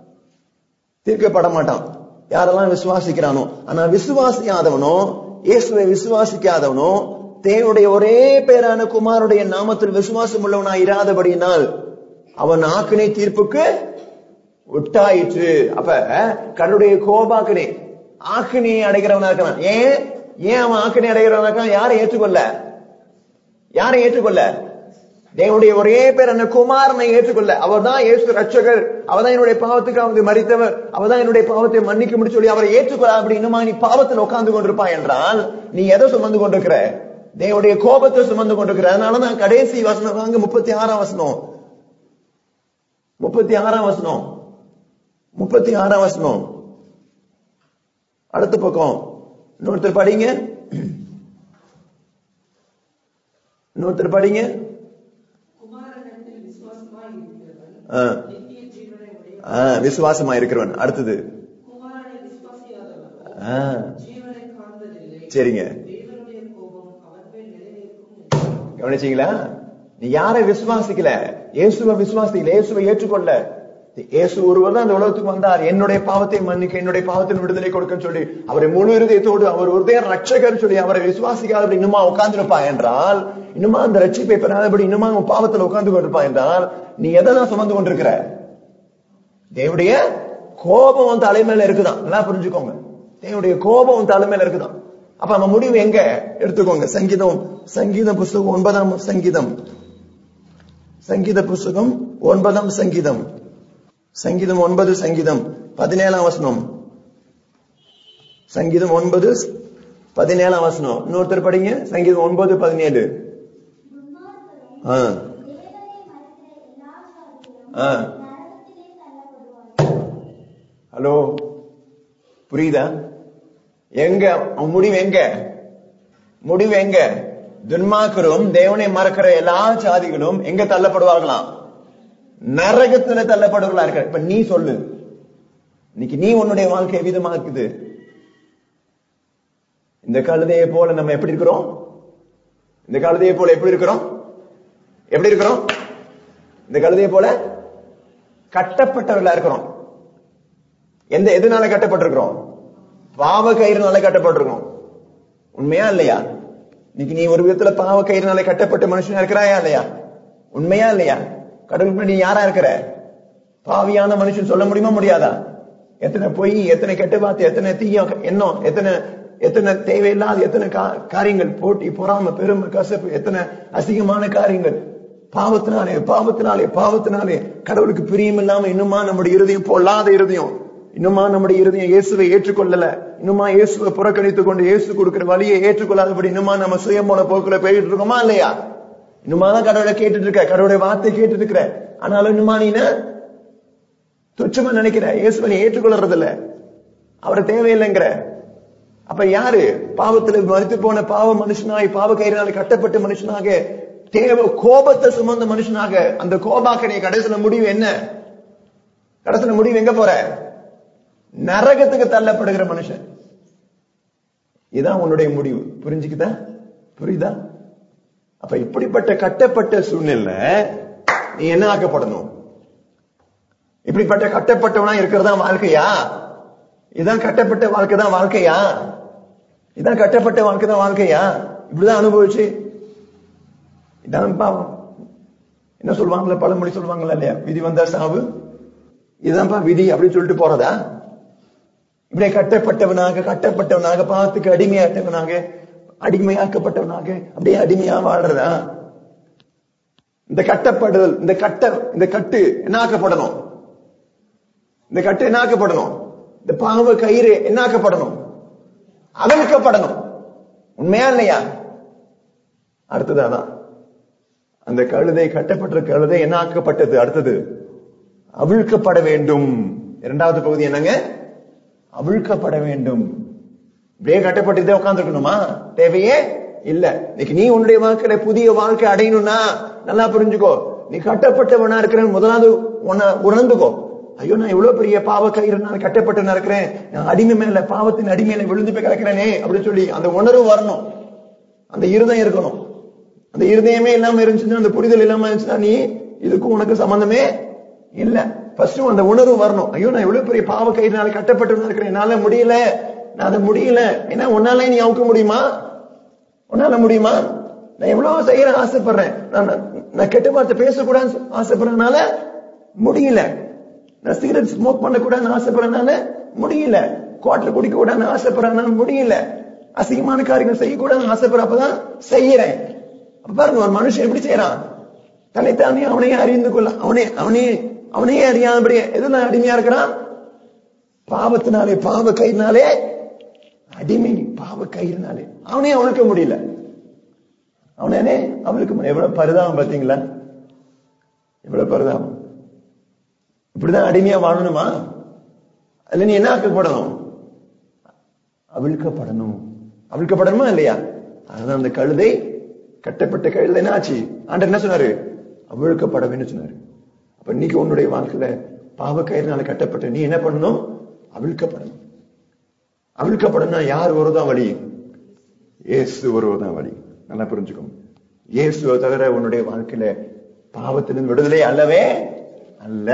தீர்க்கப்பட மாட்டான் யாரெல்லாம் விசுவாசிக்கிறானோ ஆனா விசுவாசியாதவனோ இயேசுவை விசுவாசிக்காதவனோ தேவனுடைய ஒரே பேரான குமாருடைய நாமத்தில் விசுவாசம் உள்ளவனாய் இராதபடியினால் அவன் ஆக்கினை தீர்ப்புக்கு உட்டாயிற்று அப்ப கடவுளுடைய கோபாக்கினை ஆக்கினியை அடைகிறவனா இருக்கிறான் ஏன் ஏன் அவன் ஆக்கினை அடைகிறவனா இருக்கான் யாரை ஏற்றுக்கொள்ள யாரை ஏற்றுக்கொள்ள தேவனுடைய ஒரே பேர் அந்த குமாரனை ஏற்றுக்கொள்ள அவர்தான் இயேசு ரட்சகர் அவர்தான் என்னுடைய பாவத்துக்கு அவங்க மறித்தவர் அவர்தான் என்னுடைய பாவத்தை மன்னிக்க முடியும் சொல்லி அவரை ஏற்றுக்கொள்ள அப்படி இன்னுமா நீ பாவத்தில் உட்கார்ந்து கொண்டிருப்பாய் என்றால் நீ எதை சுமந்து கொண்டிருக்கிற தேவனுடைய கோபத்தை சுமந்து கொண்டிருக்கிற அதனாலதான் கடைசி வசனம் வாங்க முப்பத்தி ஆறாம் வசனம் முப்பத்தி ஆறாம் வசனம் முப்பத்தி ஆறாம் வசனம் அடுத்த பக்கம் இன்னொருத்தர் படிங்க இன்னொருத்தர் படிங்க குமாரனிடத்தில் விசுவாசமாய் இருக்கிறவன் ஆ, நித்திய ஜீவனை உடைய ஆ, விசுவாசமா இருக்கிறவன் அடுத்தது குமாரனை விசுவாசியாதவன் ஆ, ஜீவனை காண்பதில்லை சரிங்க தேவனுடைய கோபம் அவன் மேல் நிலைநிற்கும் என்றார். கவனிச்சீங்களா நீ யாரை விசுவாசிக்கல இயேசுவை விசுவாசிக்கல இயேசுவை ஏற்றுக்கொள்ள இயேசு ஒருவர் தான் அந்த உலகத்துக்கு வந்தார் என்னுடைய பாவத்தை மன்னிக்க என்னுடைய பாவத்தின் விடுதலை கொடுக்கன்னு சொல்லி அவரை முழு இருதயத்தோடு அவர் ஒருதய ரட்சகர் சொல்லி அவரை விசுவாசிக்காதபடி இன்னுமா உட்கார்ந்திருப்பா என்றால் இன்னுமா அந்த ரட்சிப்பை பெறாதபடி இன்னுமா உன் பாவத்தில் உட்கார்ந்து கொண்டிருப்பா என்றால் நீ எதை தான் சுமந்து கொண்டிருக்கிற தேவனுடைய கோபம் உன் தலைமையில இருக்குதான் நல்லா புரிஞ்சுக்கோங்க தேவனுடைய கோபம் உன் தலைமையில இருக்குதான் அப்ப நம்ம முடிவு எங்க எடுத்துக்கோங்க சங்கீதம் சங்கீதம் புஸ்தகம் ஒன்பதாம் சங்கீதம் சங்கீத புஸ்தகம் ஒன்பதாம் சங்கீதம் சங்கீதம் ஒன்பது சங்கீதம் பதினேழாம் வசனம் சங்கீதம் ஒன்பது பதினேழாம் வசனம் இன்னொருத்தர் படிங்க சங்கீதம் ஒன்பது பதினேழு ஆ ஆ ஹலோ புரியுதா எங்க அவன் முடிவு எங்க முடிவு எங்க துன்மாக்கரும் தேவனை மறக்கிற எல்லா சாதிகளும் எங்க தள்ளப்படுவார்களாம் நரகத்துல தள்ளப்படுவர்களா இருக்க இப்ப நீ சொல்லு இன்னைக்கு நீ உன்னுடைய வாழ்க்கை விதமா இருக்குது இந்த கழுதையை போல நம்ம எப்படி இருக்கிறோம் இந்த கழுதையை போல எப்படி இருக்கிறோம் எப்படி இருக்கிறோம் இந்த கழுதையை போல கட்டப்பட்டவர்களா இருக்கிறோம் எந்த எதுனால கட்டப்பட்டிருக்கிறோம் பாவ கயிறுனால கட்டப்பட்டிருக்கிறோம் உண்மையா இல்லையா இன்னைக்கு நீ ஒரு விதத்துல பாவ கயிறுனால கட்டப்பட்ட மனுஷனா இருக்கிறாயா இல்லையா உண்மையா இல்லையா கடவுள் நீ யாரா இருக்கிற பாவியான மனுஷன் சொல்ல முடியுமா முடியாதா எத்தனை பொய் எத்தனை கெட்ட வார்த்தை எத்தனை தீய எண்ணம் எத்தனை எத்தனை தேவையில்லாத எத்தனை கா- காரியங்கள் போட்டி பொறாம பெருமை கசப்பு எத்தனை அசிங்கமான காரியங்கள் பாவத்தினாலே பாவத்தினாலே பாவத்தினாலே கடவுளுக்கு பிரியம் இல்லாம இன்னுமா நம்முடைய இருதயம் பொல்லாத இருதயம் இன்னுமா நம்முடைய இருதயம் இயேசுவை ஏற்றுக்கொள்ளல இன்னுமா இயேசுவை புறக்கணித்துக் கொண்டு இயேசு கொடுக்கிற வழியை ஏற்றுக்கொள்ளாதபடி இன்னுமா நம்ம சுயமான போக்குல போயிட்டு இருக்கோமா இல்லையா இன்னுமா தான் கடவுளை கேட்டுட்டு இருக்க கடவுளுடைய வார்த்தை கேட்டுட்டு இருக்கிற ஆனாலும் இன்னுமா நீ என்ன துச்சமா நினைக்கிற இயேசுவை நீ ஏற்றுக்கொள்றது இல்ல அவரை தேவையில்லைங்கிற அப்ப யாரு பாவத்துல மறித்து போன பாவ மனுஷனாய் பாவ கயிறினால கட்டப்பட்ட மனுஷனாக தேவ கோபத்தை சுமந்த மனுஷனாக அந்த கோபாக்கடைய கடைசில முடிவு என்ன கடைசில முடிவு எங்க போற நரகத்துக்கு தள்ளப்படுகிற மனுஷன் இதான் உன்னுடைய முடிவு புரிஞ்சுக்குதா புரியுதா அப்ப இப்படிப்பட்ட கட்டப்பட்ட சூழ்நிலை நீ என்ன ஆக்கப்படணும் இப்படிப்பட்ட கட்டப்பட்டவனா இருக்கிறதா வாழ்க்கையா இதான் கட்டப்பட்ட வாழ்க்கை தான் வாழ்க்கையா இதான் கட்டப்பட்ட வாழ்க்கை தான் வாழ்க்கையா இப்படிதான் அனுபவிச்சு இதான் பாவம் என்ன சொல்லுவாங்களே பழமொழி சொல்லுவாங்களா இல்லையா விதி வந்தா சாவு இதுதான்ப்பா விதி அப்படின்னு சொல்லிட்டு போறதா இப்படியே கட்டப்பட்டவனாக கட்டப்பட்டவனாக பாவத்துக்கு அடிமையாட்டவனாக அடிமையாக்கப்பட்டவனாக அப்படியே அடிமையா வாழ்றதா இந்த கட்டப்படுதல் இந்த கட்ட இந்த கட்டு என்ன ஆக்கப்படணும் இந்த கட்டு என்ன ஆக்கப்படணும் இந்த பாவ கயிறு என்ன ஆக்கப்படணும் அவிழ்க்கப்படணும் உண்மையா இல்லையா அடுத்தது அதான் அந்த கழுதை கட்டப்பட்ட கழுதை என்ன ஆக்கப்பட்டது அடுத்தது அவிழ்க்கப்பட வேண்டும் இரண்டாவது பகுதி என்னங்க அவிழ்க்கப்பட வேண்டும் இப்படியே கட்டப்பட்டு உட்கார்ந்துருக்கணுமா தேவையே இல்ல இன்னைக்கு நீ உன்னுடைய வாழ்க்கையில புதிய வாழ்க்கை அடையணும்னா நல்லா புரிஞ்சுக்கோ நீ கட்டப்பட்டவனா இருக்கிறேன் முதலாவது உன்னை உணர்ந்துக்கோ ஐயோ நான் இவ்வளவு பெரிய பாவ கயிறு நான் கட்டப்பட்டு இருக்கிறேன் நான் அடிமை மேல பாவத்தின் அடிமையில விழுந்து போய் கிடக்கிறேனே அப்படின்னு சொல்லி அந்த உணர்வு வரணும் அந்த இருதயம் இருக்கணும் அந்த இருதயமே இல்லாம இருந்துச்சுன்னா அந்த புரிதல் இல்லாம இருந்துச்சுன்னா நீ இதுக்கும் உனக்கு சம்பந்தமே இல்ல ஃபர்ஸ்ட் அந்த உணர்வு வரணும் ஐயோ நான் இவ்வளவு பெரிய பாவ கயிறுனால கட்டப்பட்டு இருக்கிறேன் என்னால முடியல நான் அதை முடியல ஏன்னா உன்னால நீ அவுக்க முடியுமா உன்னால முடியுமா நான் எவ்வளவு செய்யற ஆசைப்படுறேன் நான் நான் கெட்ட வார்த்தை பேசக்கூடாதுன்னு ஆசைப்படுறதுனால முடியல நான் சிகரெட் ஸ்மோக் பண்ணக்கூடாதுன்னு ஆசைப்படுறதுனால முடியல குவாட்டர் குடிக்க கூடாதுன்னு ஆசைப்படுறதுனால முடியல அசிங்கமான காரியங்கள் செய்யக்கூடாதுன்னு ஆசைப்படுற அப்பதான் செய்யறேன் அப்ப பாருங்க ஒரு மனுஷன் எப்படி செய்யறான் தன்னைத்தானே அவனையே அறிந்து கொள்ள அவனே அவனே அவனையே அறியாதபடி எதுல அடிமையா இருக்கிறான் பாவத்தினாலே பாவ கயிறுனாலே அடிமை பாவ கயிறுனாலே அவனே அவனுக்கு முடியல அவனே அவனுக்கு முடியல. எவ்வளவு பரிதாபம் பாத்தீங்களா எவ்வளவு பரிதாபம் இப்படிதான் அடிமையா வாழணுமா அதுல நீ என்ன ஆக்கப்படணும் அவிழ்க்கப்படணும் அவிழ்க்கப்படணுமா இல்லையா அதுதான் அந்த கழுதை கட்டப்பட்ட கழுதை என்ன ஆச்சு ஆண்டர் என்ன சொன்னாரு அவிழ்க்கப்பட வேண்டும் சொன்னாரு அப்ப இன்னைக்கு உன்னுடைய வாழ்க்கையில பாவ கயிறுனால கட்டப்பட்ட நீ என்ன பண்ணணும் அவிழ்க்கப்படணும் அவிழ்க்கப்படணும் யார் வருவதான் வழி இயேசு வருவதான் வழி நல்லா புரிஞ்சுக்கோங்க இயேசுவை தவிர உன்னுடைய வாழ்க்கையில பாவத்திலிருந்து விடுதலை அல்லவே அல்ல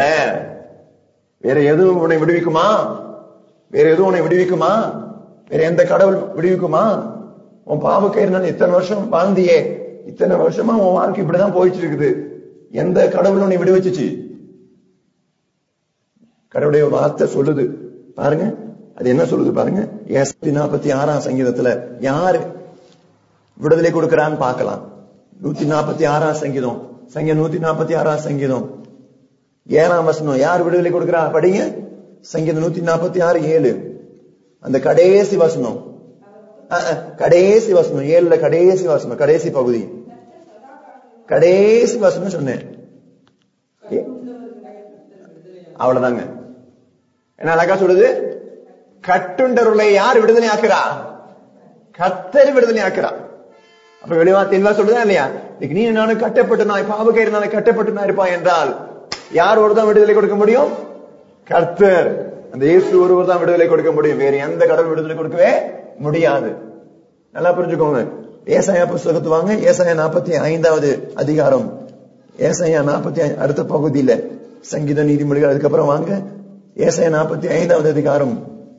வேற எதுவும் உன்னை விடுவிக்குமா வேற எதுவும் உன்னை விடுவிக்குமா வேற எந்த கடவுள் விடுவிக்குமா உன் பாவ கயிறுனால இத்தனை வருஷம் வாழ்ந்தியே இத்தனை வருஷமா உன் வாழ்க்கை இப்படிதான் போயிட்டு இருக்குது எந்த கடவுள் உன்னை விடுவிச்சுச்சு கடவுளுடைய வார்த்தை சொல்லுது பாருங்க அது என்ன சொல்லுது பாருங்க ஏசத்தி நாற்பத்தி ஆறாம் சங்கீதத்துல யாரு விடுதலை கொடுக்கறான்னு பார்க்கலாம் நூத்தி நாற்பத்தி ஆறாம் சங்கீதம் சங்கீதம் நூத்தி நாற்பத்தி ஆறாம் சங்கீதம் ஏழாம் வசனம் யார் விடுதலை கொடுக்கிறா படிங்க சங்கீதம் நூத்தி நாற்பத்தி ஆறு ஏழு அந்த கடைசி வசனம் அஹ், அஹ், கடைசி வசனம் ஏழுல கடைசி வசனம் கடைசி பகுதி கடைசி வசனம் சொன்னேன் ஏ- அவ்வளவுதாங்க என்ன அழகா சொல்லுது கட்டுண்டருளை யார் விடுதலை ஆக்குறா கத்தர் விடுதலை ஆக்குறா அப்ப வெளிவா தெளிவா சொல்லுதா இல்லையா இன்னைக்கு நீ நானும் கட்டப்பட்டு நாய் பாவ கயிறுனால கட்டப்பட்டு நான் இருப்பான் என்றால் யார் ஒருதான் விடுதலை கொடுக்க முடியும் கர்த்தர் அந்த இயேசு ஒருவர் தான் விடுதலை கொடுக்க முடியும் வேற எந்த கடவுள் விடுதலை கொடுக்கவே முடியாது நல்லா புரிஞ்சுக்கோங்க ஏசாயா புஸ்தகத்து வாங்க ஏசாயா நாற்பத்தி ஐந்தாவது அதிகாரம் ஏசாயா நாற்பத்தி அடுத்த பகுதியில சங்கீத நீதிமொழிகள் அதுக்கப்புறம் வாங்க ஏசாயா நாற்பத்தி ஐந்தாவது அதிகாரம்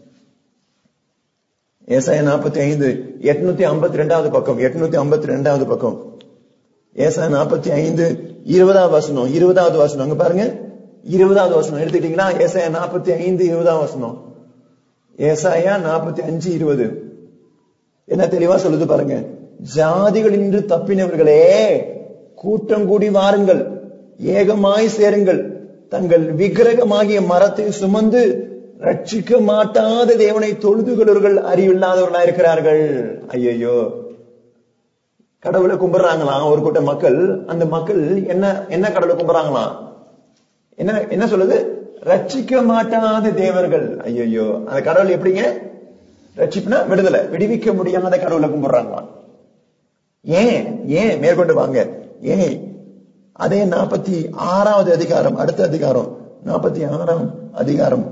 ஏசாயா நாற்பத்தி ஐந்து எட்நூத்தி ஐம்பத்தி ரெண்டாவது பக்கம் எட்நூத்தி ஐம்பத்தி ரெண்டாவது பக்கம் ஏசாயா நாற்பத்தி ஐந்து இருபதாவது வசனம் இருபதாவது வசனம் அங்க பாருங்க இருபதாவது வசனம் எடுத்துக்கிட்டீங்களா ஏசாயா நாற்பத்தி ஐந்து இருபதாவது வசனம் ஏசாயா நாற்பத்தி அஞ்சு இருபது என்ன தெளிவா சொல்லுது பாருங்க ஜாதிகள் இன்று தப்பினவர்களே கூட்டம் கூடி வாருங்கள் ஏகமாய் சேருங்கள் தங்கள் விக்கிரகமாகிய மரத்தை சுமந்து ரட்சிக்க மாட்டாத தேவனை தொழுதுகிறவர்கள் அறிவில்லாதவர்களா இருக்கிறார்கள் ஐயையோ கடவுளை கும்பிடுறாங்களாம் ஒரு கூட்ட மக்கள் அந்த மக்கள் என்ன என்ன கடவுளை கும்பிடுறாங்களாம் என்ன என்ன சொல்லுது ரட்சிக்க மாட்டாத தேவர்கள் ஐயையோ அந்த கடவுள் எப்படிங்க ரட்சிப்புனா விடுதலை விடுவிக்க முடியாத கடவுளை கும்பிடுறாங்களாம் ஏன் ஏன் மேற்கொண்டு வாங்க ஏன் அதே நாற்பத்தி ஆறாவது அதிகாரம் அடுத்த அதிகாரம் நாற்பத்தி ஆறாம் அதிகாரம்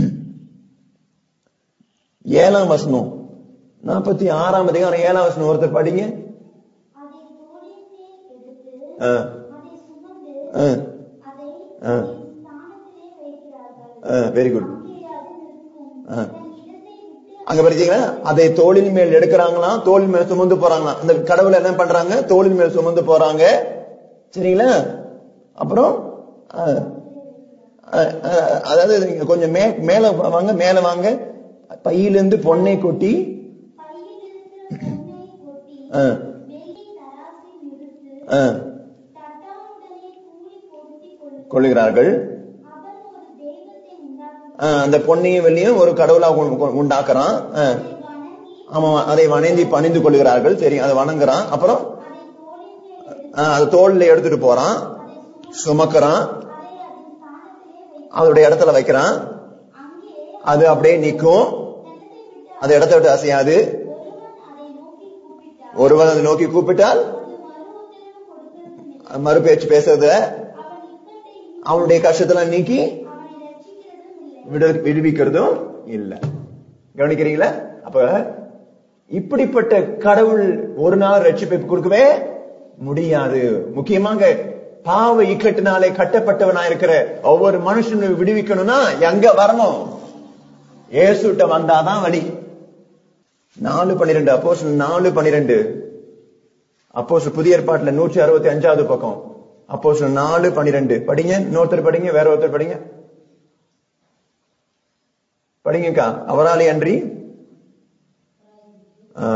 ஏழாம் வசனம் நாற்பத்தி ஆறாம் அதிகாரம் ஏழாம் வசனம் ஒருத்தர் படிங்க அதை தோளிலே எடுத்து ஆ, அதை சுமந்து ஆ, அதை ஆ. அதன் ஸ்தானத்திலே வைக்கிறார்கள் ஆ, வெரி குட் அங்கே அது நிற்கும் ஆ. தன் இடத்தை விட்டு அங்க படிச்சீங்களா அதை தோளின் மேல் எடுக்கிறாங்களாம் தோளின் மேல் சுமந்து போறாங்களாம் அந்த கடவுளை என்ன பண்றாங்க தோளின் மேல் சுமந்து போறாங்க சரிங்களா அப்புறம் ஆ, ஆ, ஆ, அதாவது நீங்க கொஞ்சம் மே மேல வாங்க மேல வாங்க பையிலிருந்து பொன்னை கொட்டி பையிலிருந்து பொன்னை கொட்டி ஆ, வெள்ளி தராசில் நிறுத்து ஆ, தட்டாமுடனே கூலி பொருத்திக் கொள் கொள்ளுகிறார்கள் அவன் ஒரு தெய்வத்தை உண்டாக்கி ஆ, அந்த பொன்னையும் வெள்ளியும் ஒரு கடவுளா உ- உ- உண்டாக்குறான் ஆ, அதை வணங்கி ஆமா அதை வணங்கி பணிந்து கொள்ளுகிறார்கள் சரி அதை வணங்குறான் அப்புறம் அதை தோளிலே எடுத்து ஆ, அதை தோல்ல எடுத்துட்டு போறான் சுமக்கிறான் அதை அதன் ஸ்தானத்திலே வை அதோடைய இடத்துல வைக்கிறான் அங்கே அது அப்படியே நிக்கும் நிலத்தை விட்டு அந்த இடத்தை விட்டு அசையாது ஒருவன் அதை நோக்கி கூப்பிட்டான் ஒருவன் அதை நோக்கி கூப்பிட்டால் அது மறு உத்தரவு கொடுக்கிறது மறு பேச்சு பேசுறத அவன் இக்கட்டை அவனுடைய கஷ்டத்தெல்லாம் நீக்கி அவனை ரட்சிக்கிறதும் இல்லை விடு விடுவிக்கிறதும் இல்ல கவனிக்கிறீங்களா அப்ப இப்படிப்பட்ட கடவுள் ஒரு நாள் ரட்சிப்பை கொடுக்கவே முடியாது முக்கியமாக பாவ இக்கட்டினாலே கட்டப்பட்டவனா இருக்கிற ஒவ்வொரு மனுஷனும் விடுவிக்கணும்னா எங்க வரணும் ஏசுட்ட வந்தாதான் வழி நாலு பன்னிரெண்டு அப்போ நாலு பன்னிரெண்டு அப்போ புதிய ஏற்பாட்டுல நூற்றி அறுபத்தி அஞ்சாவது பக்கம் அப்போ நாலு பன்னிரெண்டு படிங்க இன்னொருத்தர் படிங்க வேற ஒருத்தர் படிங்க படிங்கக்கா அவராலே அன்றி ஆ.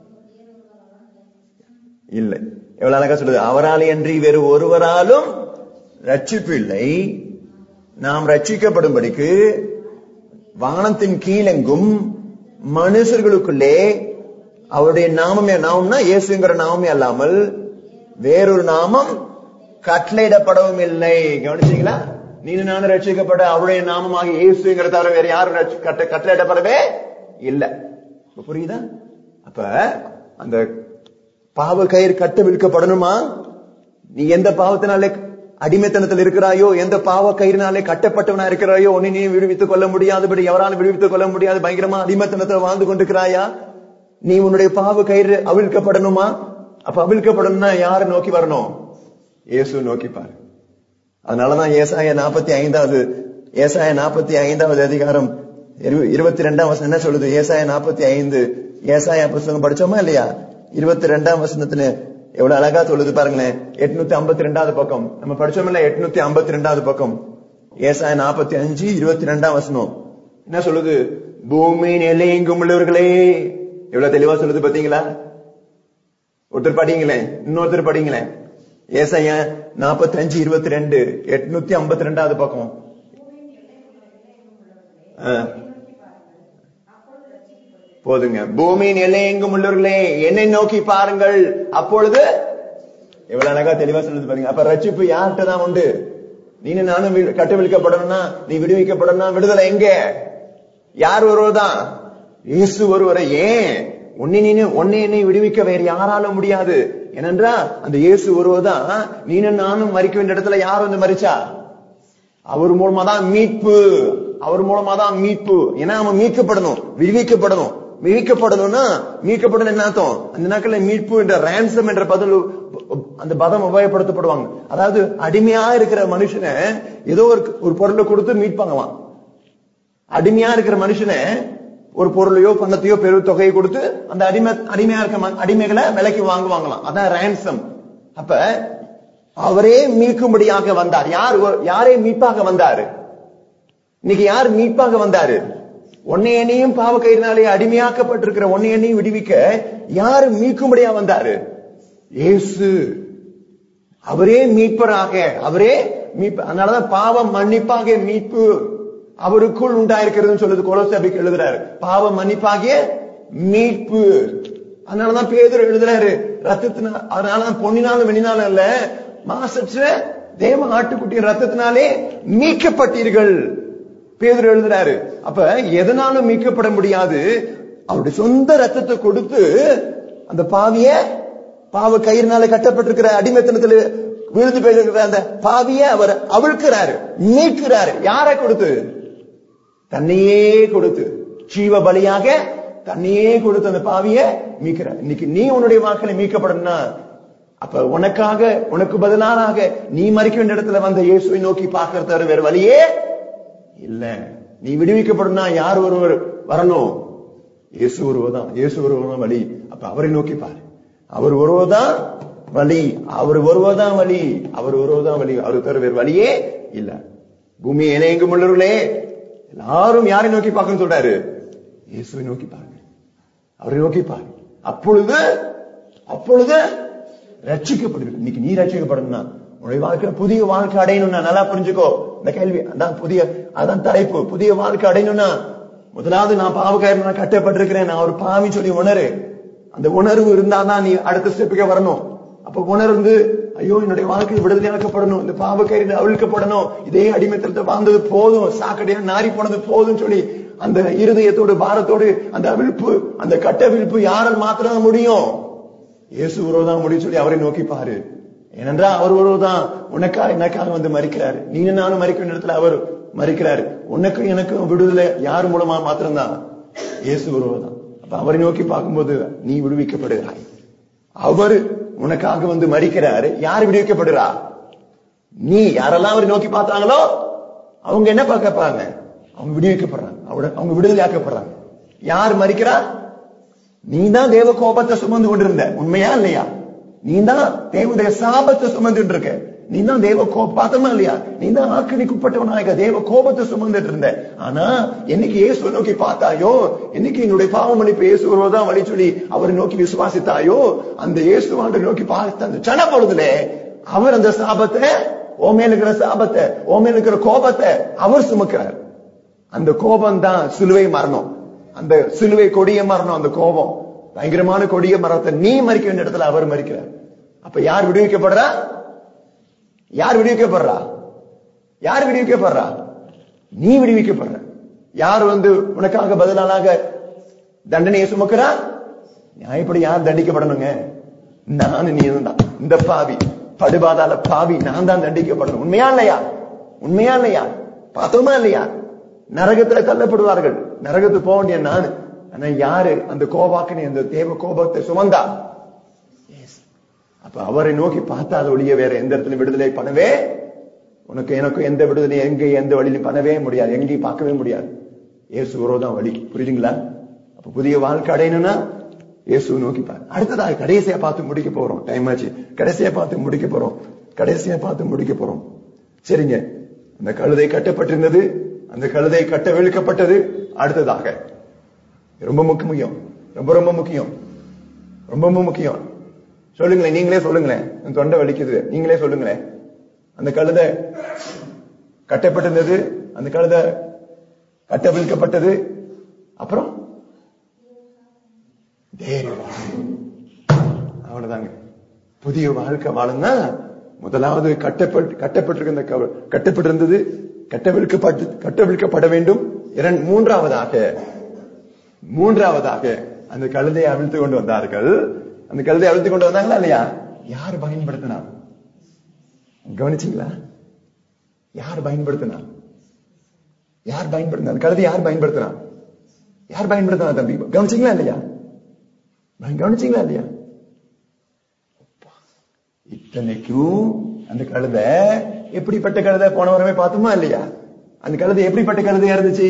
இல்லை எவ்வளவு அழகா சொல்லுது அவராலே அன்றி வேறு ஒருவராலும் ரட்சிப்பு இல்லை நாம் ரட்சிக்கப்படும்படிக்கு வானத்தின் கீழெங்கும் மனுஷர்களுக்குள்ளே அவருடைய நாமமே நாமம்னா இயேசுங்கிற நாமமே அல்லாமல் வேறொரு நாமம் கட்டளையிடப்படவும் இல்லை கவனிச்சீங்களா நீங்க நானும் ரட்சிக்கப்பட அவருடைய நாமமாக இயேசுங்கிற தவிர வேற யாரும் ரட்சி- கட்ட- கட்டளையிடப்படவே இல்ல இப்ப புரியுதா அப்ப அந்த பாவ கயிறு கட்ட விழுக்கப்படணுமா நீ எந்த பாவத்தினாலே அடிமைத்தனத்தில் இருக்கிறாயோ எந்த பாவ கயிறினாலே கட்டப்பட்டவனா இருக்கிறாயோ உன்னை நீ விடுவித்துக் கொள்ள முடியாதபடி எவராலும் விடுவித்துக் கொள்ள முடியாது பயங்கரமா அடிமைத்தனத்தில் வாழ்ந்து கொண்டிருக்கிறாயா நீ உன்னுடைய பாவ கயிறு அவிழ்க்கப்படணுமா அப்ப அவிழ்க்கப்படணும்னா யாரை நோக்கி வரணும் இயேசு நோக்கி பாரு அதனாலதான் ஏசாய நாற்பத்தி ஐந்தாவது ஏசாய நாற்பத்தி ஐந்தாவது அதிகாரம் இரு- இருபத்தி ரெண்டாம் வசனம் என்ன சொல்லுது ஏசாய நாற்பத்தி ஐந்து ஏசாயா புஸ்தகம் படிச்சோமா இல்லையா இருபத்தி ரெண்டாம் வசனத்துல எவ்வளவு அழகா சொல்லுது பாருங்களேன் எட்நூத்தி ஐம்பத்தி ரெண்டாவது பக்கம் நம்ம படிச்சோம் இல்ல எட்நூத்தி ஐம்பத்தி ரெண்டாவது பக்கம் ஏசாய நாற்பத்தி அஞ்சு இருபத்தி ரெண்டாம் வசனம் என்ன சொல்லுது பூமியின் எல்லையெங்கும் உள்ளவர்களே எவ்வளவு தெளிவா சொல்லுது பாத்தீங்களா ஒருத்தர் படிங்களேன் இன்னொருத்தர் படிங்களேன் ஏசாய நாற்பத்தி அஞ்சு இருபத்தி ரெண்டு எட்நூத்தி ஐம்பத்தி ரெண்டாவது பக்கம் ஆ. போதுங்க பூமியின் எல்லை எங்கும் உள்ளவர்களே என்னை நோக்கி பாருங்கள் அப்பொழுது எவ்வளவு அழகா தெளிவா சொல்லுது பாருங்க அப்ப ரட்சிப்பு யார்கிட்ட தான் உண்டு நீனு நானும் வி- கட்டுவிழ்க்கப்படணும்னா நீ விடுவிக்கப்படணும்னா விடுதலை எங்க யார் ஒருவர் தான் இயேசு ஒருவரை ஏன் உன்னை நீனு உன்னை என்னை விடுவிக்க வேற யாராலும் முடியாது ஏனென்றா அந்த இயேசு ஒருவர் தான் நீனும் நானும் மறிக்க வேண்டிய இடத்துல யார் வந்து மறிச்சா அவர் மூலமா தான் மீட்பு அவர் மூலமா தான் மீட்பு ஏன்னா அவன் மீட்கப்படணும் விடுவிக்கப்படணும் மீட்கப்படணும்னா மீட்கப்படணும் என்ன அர்த்தம் அந்த நாட்கள்ல மீட்பு என்ற ரேன்சம் என்ற பதில் அந்த பதம் உபயோகப்படுத்தப்படுவாங்க அதாவது அடிமையா இருக்கிற மனுஷனை ஏதோ ஒரு ஒரு பொருளை கொடுத்து மீட்பாங்களாம் அடிமையா இருக்கிற மனுஷனை ஒரு பொருளையோ பணத்தையோ பெரு தொகையை கொடுத்து அந்த அடிமை அடிமையா இருக்க ம- அடிமைகளை விலைக்கு வாங்குவாங்களாம் அதான் ரேன்சம் அப்ப அவரே மீட்கும்படியாக வந்தார் யார் ஒ- யாரே மீட்பாக வந்தாரு இன்னைக்கு யார் மீட்பாக வந்தாரு ஒன்னையனையும் பாவ கயிறினாலே அடிமையாக்கப்பட்டிருக்கிற ஒன்னையனையும் விடுவிக்க யார் மீட்கும்படியா வந்தாரு இயேசு அவரே மீட்பராக அவரே மீட்பு அதனாலதான் பாவம் மன்னிப்பாகிய மீட்பு அவருக்குள் உண்டாயிருக்கிறதுன்னு சொல்லுது கொலோசபிக்கு எழுதுறாரு பாவம் மன்னிப்பாகிய மீட்பு அதனாலதான் பேதர் எழுதுறாரு ரத்தத்தினா அதனாலதான் பொன்னினாலும் வெண்ணினாலும் இல்ல மாசற்ற தேவ ஆட்டுக்குட்டியின் ரத்தத்தினாலே மீட்கப்பட்டீர்கள் பேதர் எழுதுறாரு அப்ப எதனாலும் மீட்கப்பட முடியாது அவருடைய சொந்த ரத்தத்தை கொடுத்து அந்த பாவிய பாவ கயிறுனால கட்டப்பட்டிருக்கிற அடிமைத்தனத்துல விழுந்து போயிருக்கிற அந்த பாவிய அவர் அவிழ்க்கிறாரு மீட்கிறாரு யாரை கொடுத்து தன்னையே கொடுத்து ஜீவ பலியாக தன்னையே கொடுத்து அந்த பாவிய மீட்கிறார் இன்னைக்கு நீ உன்னுடைய வாக்களை மீட்கப்படணும்னா அப்ப உனக்காக உனக்கு பதிலாக நீ மறிக்க வேண்டிய இடத்துல வந்த இயேசுவை நோக்கி பார்க்கறது தவிர வேற வழியே இல்ல நீ விடுவிக்கப்படும்னா யார் ஒருவர் வரணும் இயேசு ஒருவர்தான் இயேசு ஒருவர்தான் வழி அப்ப அவரை நோக்கி பாரு அவர் ஒருவர்தான் வழி அவர் ஒருவர்தான் வழி அவர் ஒருவர்தான் வழி அவர் தவிர வேறு வழியே இல்ல பூமி இணையெங்கும் உள்ளவர்களே எல்லாரும் யாரை நோக்கி பார்க்கணும்னு சொல்றாரு இயேசுவை நோக்கி பாருங்க அவரை நோக்கி பாரு அப்பொழுது அப்பொழுது ரட்சிக்கப்படுவீர்கள் இன்னைக்கு நீ ரட்சிக்கப்படணும்னா உன்னுடைய வாழ்க்கையில புதிய வாழ்க்கை அடையணும்னா நல்லா புரிஞ்சுக்கோ இந்த கேள்வி அதான் புதிய அதான் தலைப்பு புதிய வாழ்க்கை அடையணும்னா முதலாவது நான் பாவக்காரன் நான் கட்டப்பட்டிருக்கிறேன் நான் ஒரு பாவி சொல்லி உணரு அந்த உணர்வு இருந்தாதான் நீ அடுத்த ஸ்டெப்புக்கே வரணும் அப்ப உணர்ந்து ஐயோ என்னுடைய வாழ்க்கை விடுதலையாக்கப்படணும் இந்த பாவக்கயிறு அவிழ்க்கப்படணும் இதே அடிமைத்தனத்தை வாழ்ந்தது போதும் சாக்கடையா நாரி போனது போதும் சொல்லி அந்த இருதயத்தோடு பாரத்தோடு அந்த அவிழ்ப்பு அந்த கட்டவிழ்ப்பு யாரால் மாத்திரம் முடியும் இயேசு ஒருவர்தான் முடியும் சொல்லி அவரை நோக்கி பாரு ஏனென்றால் அவர் ஒருவர்தான் உனக்காக எனக்காக வந்து மறிக்கிறாரு நீ நானும் மறிக்க வேண்டிய இடத்துல அவர் மறிக்கிறாரு உனக்கும் எனக்கும் விடுதலை யார் மூலமா மாத்திரம்தான் இயேசு ஒருவர்தான் அப்ப அவரை நோக்கி பார்க்கும்போது நீ விடுவிக்கப்படுகிறாய் அவர் உனக்காக வந்து மறிக்கிறாரு யார் விடுவிக்கப்படுறா நீ யாரெல்லாம் அவரை நோக்கி பார்த்தாங்களோ அவங்க என்ன பார்க்கப்பாங்க அவங்க விடுவிக்கப்படுறாங்க அவங்க அவங்க விடுதலையாக்கப்படுறாங்க யார் மறிக்கிறா நீ தான் தேவ கோபத்தை சுமந்து கொண்டிருந்த உண்மையா இல்லையா நீ தான் தேவனுடைய சாபத்தை சுமந்துட்டு இருக்க நீ தான் தேவ கோப பார்த்தமா இல்லையா நீ தான் ஆக்கினிக்குப்பட்டவனாக தேவ கோபத்தை சுமந்துட்டு இருந்த ஆனா என்னைக்கு இயேசு நோக்கி பார்த்தாயோ என்னைக்கு என்னுடைய பாவ மன்னிப்பு இயேசு ஒருவர்தான் வழி சொல்லி அவரை நோக்கி விசுவாசித்தாயோ அந்த இயேசுவாண்ட நோக்கி பார்த்த அந்த சன பொழுதுல அவர் அந்த சாபத்தை ஓ மேல இருக்கிற சாபத்தை ஓ மேல இருக்கிற கோபத்தை அவர் சுமக்கிறார் அந்த கோபம் தான் சிலுவை மரணம் அந்த சிலுவை கொடிய மரணம் அந்த கோபம் பயங்கரமான கொடிய மரணத்தை நீ மறிக்க வேண்டிய இடத்துல அவர் மறிக்கிறார் அப்ப யார் விடுவிக்கப்படுறா யார் விடுவிக்கப்படுறா யார் விடுவிக்கப்படுறா நீ விடுவிக்கப்படுற யார் வந்து உனக்காக பதிலாக தண்டனையை சுமக்கிறா நியாயப்படி யார் தண்டிக்கப்படணுங்க நான் நீ தான் இந்த பாவி படுபாதால பாவி நான் தான் தண்டிக்கப்படணும் உண்மையா இல்லையா உண்மையா இல்லையா பார்த்தோமா இல்லையா நரகத்துல தள்ளப்படுவார்கள் நரகத்துக்கு போக வேண்டிய நான் ஆனா யாரு அந்த கோபாக்கினி அந்த தேவ கோபத்தை சுமந்தா Yes. அப்ப அவரை நோக்கி பார்த்தாத ஒழிய வேற எந்த இடத்துல விடுதலை பண்ணவே உனக்கு எனக்கு எந்த விடுதலை எங்க எந்த வழியிலும் பண்ணவே முடியாது எங்கேயும் பார்க்கவே முடியாது இயேசு ஒருவதான் வழி புரியுதுங்களா அப்ப புதிய வாழ்க்கை அடையணும்னா இயேசு நோக்கி பாரு அடுத்ததாக கடைசியா பார்த்து முடிக்க போறோம் டைம் ஆச்சு கடைசியா பார்த்து முடிக்க போறோம் கடைசியா பார்த்து முடிக்க போறோம் சரிங்க அந்த கழுதை கட்டப்பட்டிருந்தது அந்த கழுதை கட்ட விழுக்கப்பட்டது அடுத்ததாக ரொம்ப முக்கியம் ரொம்ப ரொம்ப முக்கியம் ரொம்ப ரொம்ப முக்கியம் சொல்லுங்களேன் நீங்களே சொல்லுங்களேன் என் தொண்டை வலிக்குது நீங்களே சொல்லுங்களேன் அந்த கழுதை கட்டப்பட்டிருந்தது அந்த கழுதை கட்டவிழ்க்கப்பட்டது அப்புறம் தேவ அவ்வளவுதாங்க புதிய வாழ்க்கை வாழும்னா முதலாவது கட்டப்பட்டு கட்டப்பட்டிருக்க இந்த கவ- கட்டப்பட்டிருந்தது கட்டவிழ்க்கப்பட்டு கட்டவிழ்க்கப்பட வேண்டும் இரண்டு மூன்றாவதாக மூன்றாவதாக அந்த கழுதையை அவிழ்த்து கொண்டு வந்தார்கள் அந்த கழுதையை அவிழ்த்து கொண்டு வந்தாங்களா இல்லையா யார் பயன்படுத்தினா கவனிச்சீங்களா யார் பயன்படுத்தினா யார் பயன்படுத்தினா அந்த கழுதை யார் பயன்படுத்தினா யார் பயன்படுத்தினா தம்பி கவனிச்சீங்களா இல்லையா கவனிச்சீங்களா இல்லையா அப்பா, இத்தனைக்கும் அந்த கழுதை எப்படிப்பட்ட கழுதை போன வாரமே பார்த்தோமா இல்லையா அந்த கழுதை எப்படிப்பட்ட கழுதையா இருந்துச்சு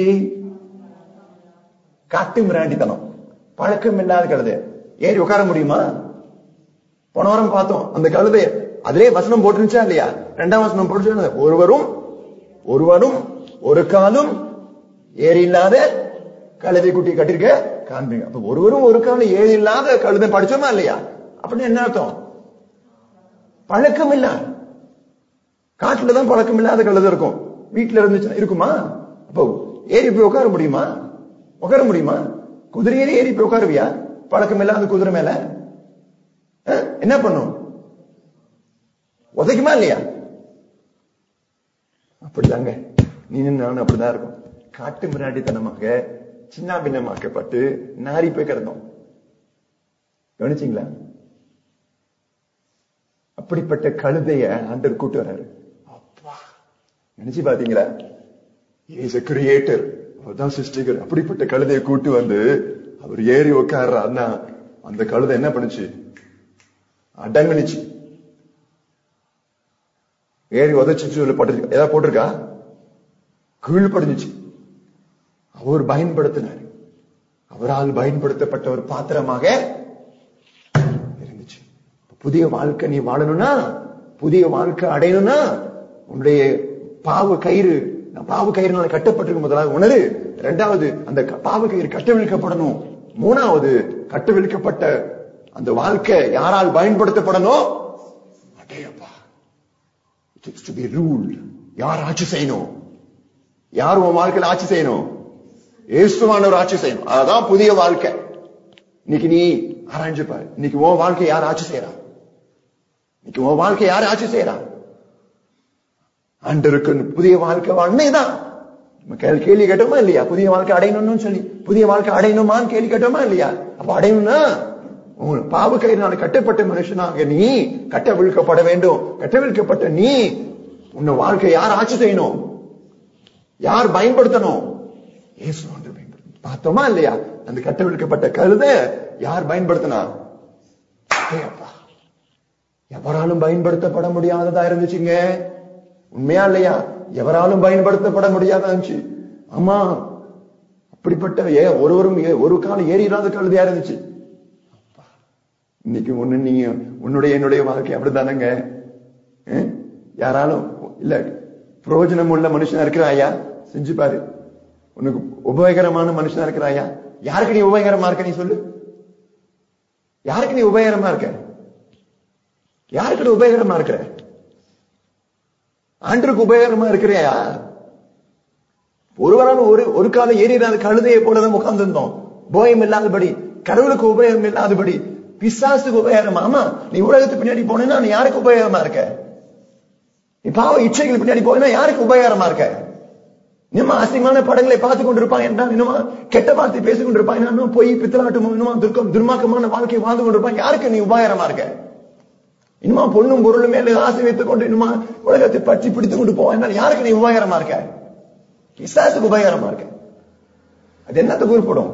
காட்டு மிராண்டித்தனம் பழக்கம் இல்லாத கழுதை ஏறி உட்கார முடியுமா போன வாரம் பார்த்தோம் அந்த கழுதை அதிலே வசனம் போட்டுருந்துச்சா இல்லையா ரெண்டாம் வசனம் போட்டு ஒருவரும் ஒருவரும் ஒரு காலும் ஏறி இல்லாத கழுதை குட்டி கட்டிருக்க காண்பீங்க அப்ப ஒருவரும் ஒரு காலம் ஏறி இல்லாத கழுதை படிச்சோமா இல்லையா அப்படின்னு என்ன அர்த்தம் பழக்கம் இல்ல காட்டுல தான் பழக்கம் இல்லாத கழுதை இருக்கும் வீட்டுல இருந்துச்சுன்னா இருக்குமா அப்போ ஏறி போய் உட்கார முடியுமா உட்கார முடியுமா குதிரையிலே ஏறி போய் உட்காருவியா பழக்கம் இல்லாத குதிரை மேல அஹ், என்ன பண்ணும் உதைக்குமா இல்லையா அப்படிதாங்க நீ நானும் அப்படிதான் இருக்கும் காட்டு மிராண்டித்தனமாக சின்ன பின்னமாக்கப்பட்டு நாரி போய் கிடந்தோம் கவனிச்சீங்களா அப்படிப்பட்ட கழுதைய ஆண்டர் கூட்டு வர்றாரு அப்பா நினைச்சு பாத்தீங்களா இஸ் a கிரியேட்டர் அவர்தான் சிருஷ்டிகர் அப்படிப்பட்ட கழுதையை கூட்டு வந்து அவர் ஏறி உட்கார்றாருன்னா அந்த கழுதை என்ன பண்ணுச்சு அடங்குனுச்சு ஏறி உதச்சிச்சு உள்ள போட்டிருக்கு ஏதாவது போட்டிருக்கா கீழ் படிஞ்சுச்சு அவர் பயன்படுத்தினார் அவரால் பயன்படுத்தப்பட்ட ஒரு பாத்திரமாக இருந்துச்சு புதிய வாழ்க்கை நீ வாழணும்னா புதிய வாழ்க்கை அடையணும்னா உன்னுடைய பாவ கயிறு நான் பாவ கயிறுனால கட்டப்பட்டிருக்கும் முதலாவது உணரு இரண்டாவது அந்த க- பாவ கயிறு கட்டவிழ்க்கப்படணும் மூணாவது கட்டவிழ்க்கப்பட்ட அந்த வாழ்க்கை யாரால் பயன்படுத்தப்படணும் அடையப்பா இட்ஸ் டு பி ரூல் யார் ஆட்சி செய்யணும் யார் உன் வாழ்க்கையில ஆட்சி செய்யணும் இயேசுவானவர் ஆட்சி செய்யணும் அதான் புதிய வாழ்க்கை இன்னைக்கு நீ ஆராய்ஞ்சு பாரு இன்னைக்கு உன் வாழ்க்கை யார் ஆட்சி செய்யறா இன்னைக்கு உன் வாழ்க்கை யார் ஆட்சி செய்யறா ஆண்டருக்கு புதிய வாழ்க்கை வாழ்னேதான் நம்ம கேள்வி கேள்வி கேட்டோமா இல்லையா புதிய வாழ்க்கை அடையணும்னு சொல்லி புதிய வாழ்க்கை அடையணுமான்னு கேள்வி கேட்டோமா இல்லையா அப்ப அடையணும்னா உன் பாவ கயிறினால கட்டப்பட்ட மனுஷனாக நீ கட்டவிழ்க்கப்பட வேண்டும் கட்டவிழ்க்கப்பட்ட நீ உன்னை வாழ்க்கை யார் ஆட்சி செய்யணும் யார் பயன்படுத்தணும் இயேசு ஆண்டவர் பயன்படுத்தணும் பார்த்தோமா இல்லையா அந்த கட்டவிழ்க்கப்பட்ட கழுதை யார் பயன்படுத்தினா அப்பா எவராலும் பயன்படுத்தப்பட முடியாததா இருந்துச்சுங்க உண்மையா இல்லையா எவராலும் பயன்படுத்தப்பட முடியாதா இருந்துச்சு ஆமா அப்படிப்பட்ட ஏ ஒருவரும் ஏ- ஒரு காலம் ஏறி இல்லாத கழுதையா இருந்துச்சு அப்பா, இன்னைக்கு ஒண்ணு நீங்க உன்னுடைய என்னுடைய வாழ்க்கை அப்படித்தானங்க அஹ்? யாராலும் இல்ல பிரயோஜனம் உள்ள மனுஷனா இருக்கிறாயா செஞ்சு பாரு உனக்கு உபயோகரமான மனுஷனா இருக்கிறாயா யாருக்கு நீ உபயோகரமா இருக்க நீ சொல்லு யாருக்கு நீ உபயோகரமா இருக்க யாருக்கு நீ உபயோகரமா இருக்கிற ஆண்டருக்கு உபயோகரமா இருக்கிறியா ஒருவரான ஒரு ஒரு காலம் ஏறிடாத கழுதையை போலதான் உட்கார்ந்திருந்தோம் உபயோகம் இல்லாதபடி கடவுளுக்கு உபயோகம் இல்லாதபடி பிசாசுக்கு உபயோகம் ஆமா நீ உலகத்துக்கு பின்னாடி போனேன்னா நீ யாருக்கு உபயோகமா இருக்க நீ பாவ இச்சைகள் பின்னாடி போனா யாருக்கு உபயோகரமா இருக்க இன்னுமா அசிங்கமான படங்களை பார்த்து கொண்டிருப்பான் என்றால் இன்னுமா கெட்ட வார்த்தை பேசிக் கொண்டிருப்பான் இன்னும் பொய் பித்தலாட்டமும் இன்னுமா துர்க்கம் துர்மாக்கமான வாழ்க்கை வாழ்ந்து கொண்டிருப்பான் யாருக்கு நீ உபகாரமா இருக்க இன்னுமா பொண்ணும் பொருளும் மேல ஆசை வைத்துக் கொண்டு இன்னுமா உலகத்தை பற்றி பிடித்துக் கொண்டு போவான் என்றால் யாருக்கு நீ உபகாரமா இருக்க விசாசத்துக்கு உபகாரமா இருக்க அது என்னத்துக்கு உருப்படும்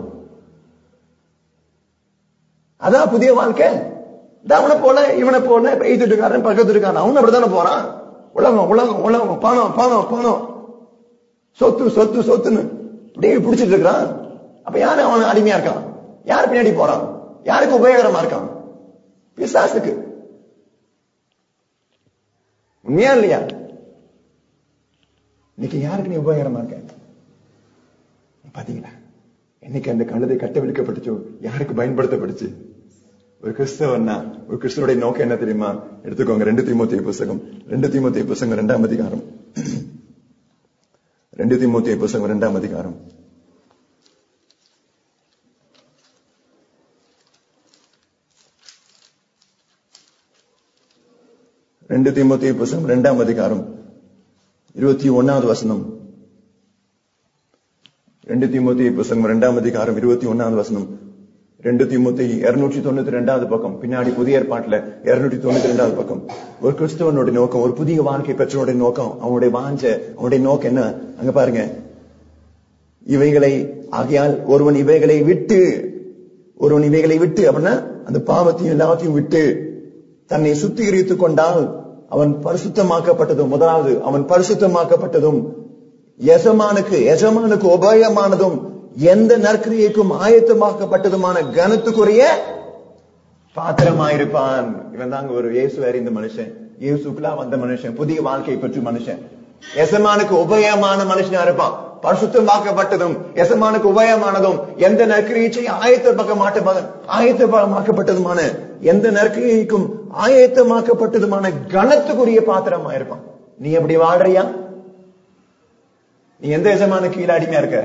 அதான் புதிய வாழ்க்கை இதான் அவனை போல இவனை போல பெய்துட்டுக்காரன் பக்கத்து இருக்காரன் அவன் அப்படித்தானே போறான் உலகம் உலகம் உலகம் பணம் பணம் பணம் சொத்து சொத்து சொத்துன்னு அப்படியே பிடிச்சிட்டு இருக்கிறான் அப்ப யாரு அவன் அடிமையா இருக்கான் யார் பின்னாடி போறான் யாருக்கு உபயோகரமா இருக்கான் பிசாசுக்கு உண்மையா இல்லையா இன்னைக்கு யாருக்கு நீ உபயோகரமா இருக்க பாத்தீங்களா என்னைக்கு அந்த கழுதை கட்டவிழ்க்கப்பட்டுச்சோ யாருக்கு பயன்படுத்தப்பட்டுச்சு ஒரு கிறிஸ்தவன்னா ஒரு கிறிஸ்தவனுடைய நோக்கம் என்ன தெரியுமா எடுத்துக்கோங்க ரெண்டு தீமோத்திய புஸ்தகம் ரெண்டு தீமோத்திய புஸ்தகம் ரெண்டாம் அதிகாரம் ரெண்டு தீமோத்திய புஸ்தகம் ரெண்டாம் அதிகாரம் ரெண்டு தீமோத்திய புஸ்தகம் ரெண்டாம் அதிகாரம் இருபத்தி ஒன்னாவது வசனம் ரெண்டு தீமோத்திய புஸ்தகம் ரெண்டாம் அதிகாரம் இருபத்தி ஒன்னாவது வசனம் ரெண்டு திமுத்தி இருநூற்றி தொண்ணூத்தி ரெண்டாவது பக்கம் பின்னாடி புதிய ஏற்பாட்டுல இருநூற்றி தொண்ணூத்தி ரெண்டாவது பக்கம் ஒரு கிறிஸ்தவனுடைய நோக்கம் ஒரு புதிய வாழ்க்கை பெற்றவனுடைய நோக்கம் அவனுடைய வாஞ்ச அவனுடைய நோக்கம் என்ன அங்க பாருங்க இவைகளை ஆகையால் ஒருவன் இவைகளை விட்டு ஒருவன் இவைகளை விட்டு அப்படின்னா அந்த பாவத்தையும் எல்லாத்தையும் விட்டு தன்னை சுத்திகரித்துக் கொண்டால் அவன் பரிசுத்தமாக்கப்பட்டதும் முதலாவது அவன் பரிசுத்தமாக்கப்பட்டதும் எஜமானுக்கு எஜமானுக்கு உபயமானதும் எந்த நற்கிரியைக்கும் ஆயத்தமாக்கப்பட்டதுமான கனத்துக்குரிய பாத்திரமாயிருப்பான் இவன் தாங்க ஒரு இயேசு அறிந்த மனுஷன் இயேசுக்குள்ளா வந்த மனுஷன் புதிய வாழ்க்கை பெற்ற மனுஷன் எசமானுக்கு உபயமான மனுஷனா இருப்பான் பரிசுத்தமாக்கப்பட்டதும் எசமானுக்கு உபயமானதும் எந்த நற்கிரியை ஆயத்தமாக்க மாட்ட ஆயத்தமாக்கப்பட்டதுமான எந்த நற்கிரிக்கும் ஆயத்தமாக்கப்பட்டதுமான கனத்துக்குரிய பாத்திரமா இருப்பான் நீ எப்படி வாழ்றியா நீ எந்த எஜமான கீழே அடிமையா இருக்க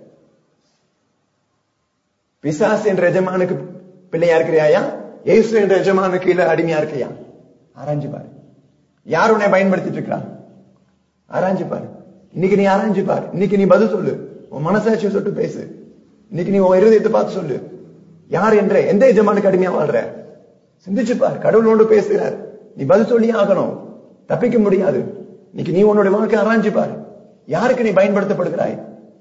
பிசாஸ் என்ற எஜமானுக்கு பிள்ளையா இருக்கிறியாயா இயேசு என்ற எஜமான கீழே அடிமையா இருக்கியா ஆராய்ஞ்சு பாரு யார் உன்னை பயன்படுத்திட்டு இருக்கா ஆராய்ஞ்சு பாரு இன்னைக்கு நீ ஆராய்ஞ்சு பாரு இன்னைக்கு நீ பதில் சொல்லு உன் மனசாட்சியை சொல்லிட்டு பேசு இன்னைக்கு நீ உன் இருதயத்தை பார்த்து சொல்லு யார் என்ற எந்த எஜமானுக்கு அடிமையா வாழ்ற சிந்திச்சு பார் கடவுளோடு பேசுகிறார் நீ பதில் சொல்லி ஆகணும் தப்பிக்க முடியாது இன்னைக்கு நீ உன்னுடைய வாழ்க்கை ஆராய்ஞ்சு பாரு யாருக்கு நீ பயன்படுத்தப்படுகிறாய்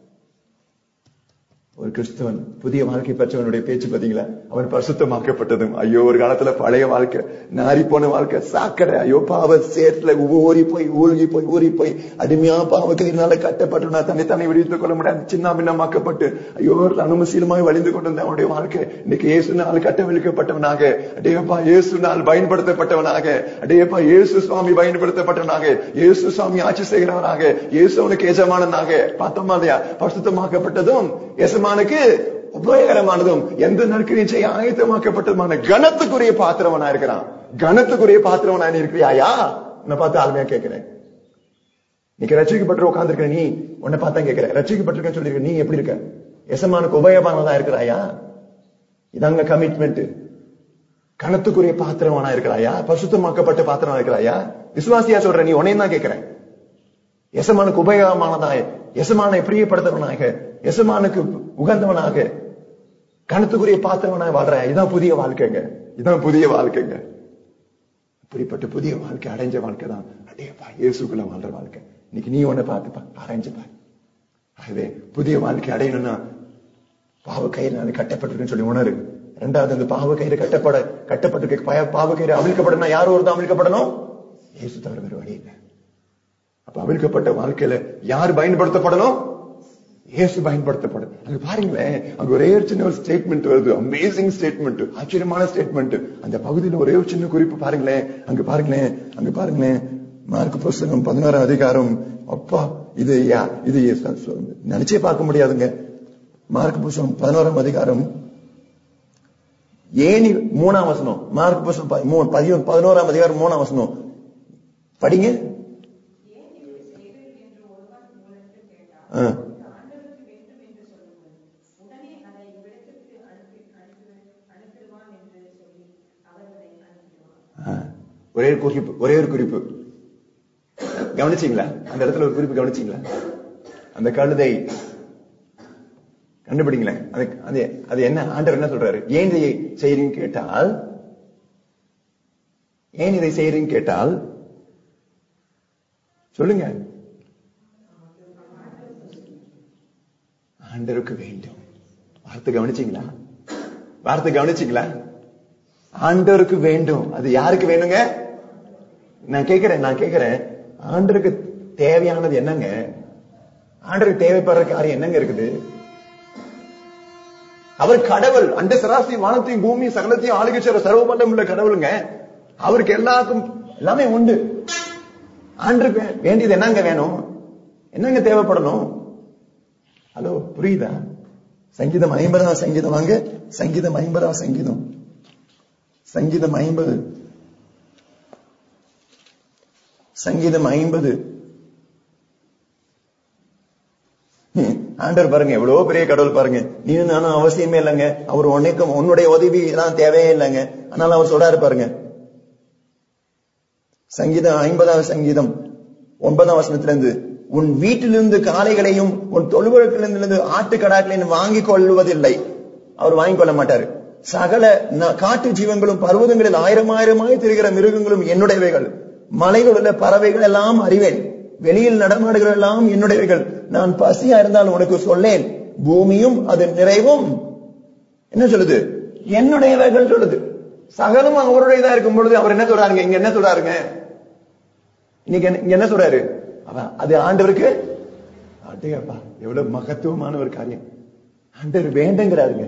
ஒரு கிறிஸ்தவன் புதிய வாழ்க்கை பெற்றவனுடைய பேச்சு பாத்தீங்களா அவன் பரிசுத்தமாக்கப்பட்டதும் ஐயோ ஒரு காலத்துல பழைய வாழ்க்கை நாரி போன வாழ்க்கை சாக்கடை ஐயோ பாவ சேத்துல ஊறி போய் ஊழி போய் ஊறி போய் அடிமையா பாவக்கையினால கட்டப்பட்டு நான் தன்னை தன்னை விடுவித்துக் கொள்ள முடியாது சின்ன பின்னமாக்கப்பட்டு ஐயோ ஒரு அனுமசீலமாய் வழிந்து கொண்டிருந்த அவனுடைய வாழ்க்கை இன்னைக்கு இயேசுனால் கட்டவிழ்க்கப்பட்டவனாக அடேப்பா இயேசுனால் பயன்படுத்தப்பட்டவனாக அடேப்பா இயேசு சுவாமி பயன்படுத்தப்பட்டவனாக இயேசு சுவாமி ஆட்சி செய்கிறவனாக இயேசு அவனுக்கு எஜமானனாக பார்த்தோமா இல்லையா பரிசுத்தமாக்கப்பட்டதும் எசமானுக்கு உபயோகரமானதும் எந்த நற்கரியும் செய்ய ஆயத்தமாக்கப்பட்டதுமான கனத்துக்குரிய பாத்திரவனா இருக்கிறான் கனத்துக்குரிய பாத்திரவனா நீ இருக்கிறியாயா உன்னை பார்த்து ஆளுமையா கேட்கிறேன் நீங்க ரட்சிக்கப்பட்டு உட்கார்ந்துருக்க நீ உன்னை பார்த்தா கேட்கிறேன் ரட்சிக்கப்பட்டிருக்கேன்னு சொல்லிருக்க நீ எப்படி இருக்க எசமானுக்கு உபயோகமானதா இருக்கிறாயா இதாங்க கமிட்மெண்ட் கணத்துக்குரிய பாத்திரமானா இருக்கிறாயா பரிசுத்தமாக்கப்பட்ட பாத்திரமா இருக்கிறாயா விசுவாசியா சொல்ற நீ உன்னையும் தான் கேட்கிறேன் எசமானுக்கு உபயோகமானதாய் எசமானை பிரியப்படுத்தவனாக எசமானுக்கு உகந்தவனாக கணத்துக்குரிய பாத்திரவனாக வாழ்ற இதான் புதிய வாழ்க்கைங்க இதான் புதிய வாழ்க்கைங்க இப்படிப்பட்ட புதிய வாழ்க்கை அடைஞ்ச வாழ்க்கை தான் அடையப்பா இயேசுக்குள்ள வாழ்ற வாழ்க்கை இன்னைக்கு நீ ஒண்ணு பார்த்துப்பா அடைஞ்சுப்பா ஆகவே புதிய வாழ்க்கை அடையணும்னா பாவ கயிறு நான் கட்டப்பட்டிருக்குன்னு சொல்லி உணரு ரெண்டாவது அந்த பாவ கயிறு கட்டப்பட கட்டப்பட்டிருக்க பய- பாவ கயிறு அவிழ்க்கப்படணும் யார் ஒருத்தர் அவிழ்க்கப்படணும் இயேசு தவிர வேறு வழி இல்லை அப்ப அவிழ்க்கப்பட்ட வாழ்க்கையில யார் பயன்படுத்தப்படணும் இயேசு பயன்படுத்தப்படும் அங்க பாருங்களேன் அங்க ஒரே ஒரு சின்ன ஒரு ஸ்டேட்மெண்ட் வருது அமேசிங் ஸ்டேட்மெண்ட் ஆச்சரியமான ஸ்டேட்மெண்ட் அந்த பகுதியில ஒரே ஒரு சின்ன குறிப்பு பாருங்களேன் அங்க பாருங்களேன் அங்க பாருங்களேன் மார்க் புஸ்தகம் பதினோராம் அதிகாரம் அப்பா இது யா- இது ச- ச- நினைச்சே பார்க்க முடியாதுங்க மார்க் புஸ்தகம் பதினோராம் அதிகாரம் ஏனி மூணாம் வசனம் மார்க் புஸ்தகம் ப- மூணு- பதினொ- பதினோராம் அதிகாரம் மூணாம் வசனம் படிங்க ஆ. ஆ. ஒரே ஒரு குறிப்பு ஒரே ஒரு குறிப்பு கவனிச்சீங்களா அந்த இடத்துல ஒரு குறிப்பு கவனிச்சீங்களா அந்த கழுதை கண்டுபிடிங்களேன் அது அது அது என்ன ஆண்டவர் என்ன சொல்றாரு ஏன் இதை செய்யறீங்க கேட்டால் ஏன் இதை செய்யறீங்க கேட்டால் சொல்லுங்க ஆண்டருக்கு வேண்டும் வார்த்தை கவனிச்சீங்களா வார்த்தை கவனிச்சீங்களா ஆண்டவருக்கு வேண்டும் அது யாருக்கு வேணுங்க நான் கேக்குறேன் நான் கேக்குறேன் ஆண்டருக்கு தேவையானது என்னங்க ஆண்டருக்கு தேவைப்படுற காரியம் என்னங்க இருக்குது அவர் கடவுள் அண்ட சராசரி வானத்தையும் பூமி சகலத்தையும் ஆளுகை செய்ற சர்வபண்டம் உள்ள கடவுளுங்க அவருக்கு எல்லாருக்கும் எல்லாமே உண்டு ஆண்டருக்கு வே- வேண்டியது என்னங்க வேணும் என்னங்க தேவைப்படணும் ஹலோ புரியுதா சங்கீதம் ஐம்பதாம் சங்கீதம் வாங்க சங்கீதம் ஐம்பதாம் சங்கீதம் சங்கீதம் ஐம்பது சங்கீதம் ஐம்பது ஹம், ஆண்டவர் பாருங்க எவ்வளவு பெரிய கடவுள் பாருங்க நீ நானும் அவசியமே இல்லைங்க அவர் உனக்கும் உன்னுடைய உதவி எல்லாம் தேவையே இல்லைங்க அதனால அவர் சொல்றாரு பாருங்க சங்கீதம் ஐம்பதாவது சங்கீதம் ஒன்பதாம் வசனத்திலிருந்து உன் வீட்டிலிருந்து காளைகளையும் உன் தொழுவழக்கிலிருந்து ஆட்டு கடாக்களையும் வாங்கி கொள்வதில்லை அவர் வாங்கி கொள்ள மாட்டாரு சகல ந- காட்டு ஜீவங்களும் பர்வதங்களில் ஆயிரம் ஆயிரமாய் திரிகிற மிருகங்களும் என்னுடையவைகள் மலைகளில் உள்ள பறவைகள் எல்லாம் அறிவேன் வெளியில் நடமாடுகிற எல்லாம் என்னுடையவைகள் நான் பசியா இருந்தால் உனக்கு சொல்லேன் பூமியும் அது நிறைவும் என்ன சொல்லுது என்னுடையவைகள் சொல்லுது சகலும் அவருடையதா இருக்கும் பொழுது அவர் என்ன சொல்றாருங்க இங்க என்ன சொல்றாருங்க இன்னைக்கு என்ன- இங்க என்ன சொல்றாரு அதான் அது ஆண்டவருக்கு அடேப்பா எவ்வளவு மகத்துவமான ஒரு காரியம் ஆண்டவர் வேண்டுங்கிறாருங்க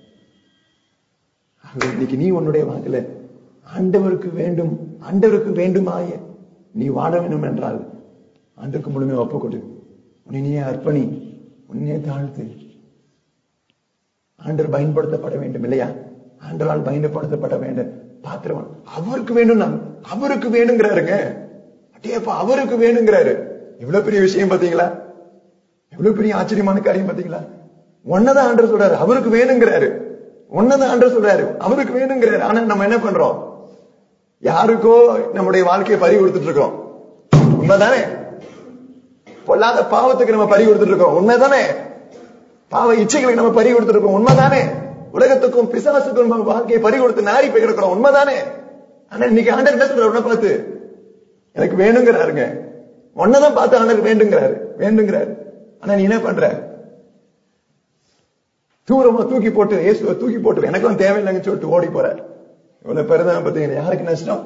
ஆகவே இன்னைக்கு நீ உன்னுடைய வாழ்க்கையில ஆண்டவருக்கு வேண்டும் ஆண்டவருக்கு வேண்டுமாய நீ வாழ வேண்டும் என்றால் ஆண்டவருக்கு முழுமையா ஒப்பு கொடு உன்னை நீயே அர்ப்பணி உன்னையே தாழ்த்து ஆண்டவர் பயன்படுத்தப்பட வேண்டும் இல்லையா ஆண்டவரால் பயன்படுத்தப்பட வேண்டும் பாத்திரவன் அவருக்கு வேணும் நான் அவருக்கு வேணுங்கிறாருங்க அடேப்பா அவருக்கு வேணுங்கிறாரு எவ்வளவு பெரிய விஷயம் பாத்தீங்களா எவ்வளவு பெரிய ஆச்சரியமான காரியம் பாத்தீங்களா ஒன்னதான் ஆண்டர் சொல்றாரு அவருக்கு வேணுங்கிறாரு ஒன்னதான் ஆண்டர் சொல்றாரு அவருக்கு வேணுங்கிறாரு ஆனா நம்ம என்ன பண்றோம் யாருக்கோ நம்முடைய வாழ்க்கையை பறி கொடுத்துட்டு இருக்கோம் உண்மைதானே பொல்லாத பாவத்துக்கு நம்ம பறி கொடுத்துட்டு இருக்கோம் உண்மைதானே பாவ இச்சைகளுக்கு நம்ம பறி கொடுத்துருக்கோம் உண்மைதானே உலகத்துக்கும் பிசாசுக்கும் நம்ம வாழ்க்கையை பறி கொடுத்து நாரி போய் கிடக்கிறோம் உண்மைதானே ஆனா இன்னைக்கு ஆண்டர் என்ன சொல்றாரு உன்னை பார்த்து எனக்கு வேணுங்கிறாருங்க உன்னதான் பார்த்து ஆண்டர் வேண்டுங்கிறாரு வேண்டுங்கிறாரு ஆனா நீ என்ன பண்ற தூரமா தூக்கி போட்டு இயேசுவை தூக்கி போட்டு எனக்கும் தேவையில்லைன்னு சொல்லிட்டு ஓடி போற இவ்வளவு பெருதான் பார்த்தீங்கன்னா யாருக்கு நஷ்டம்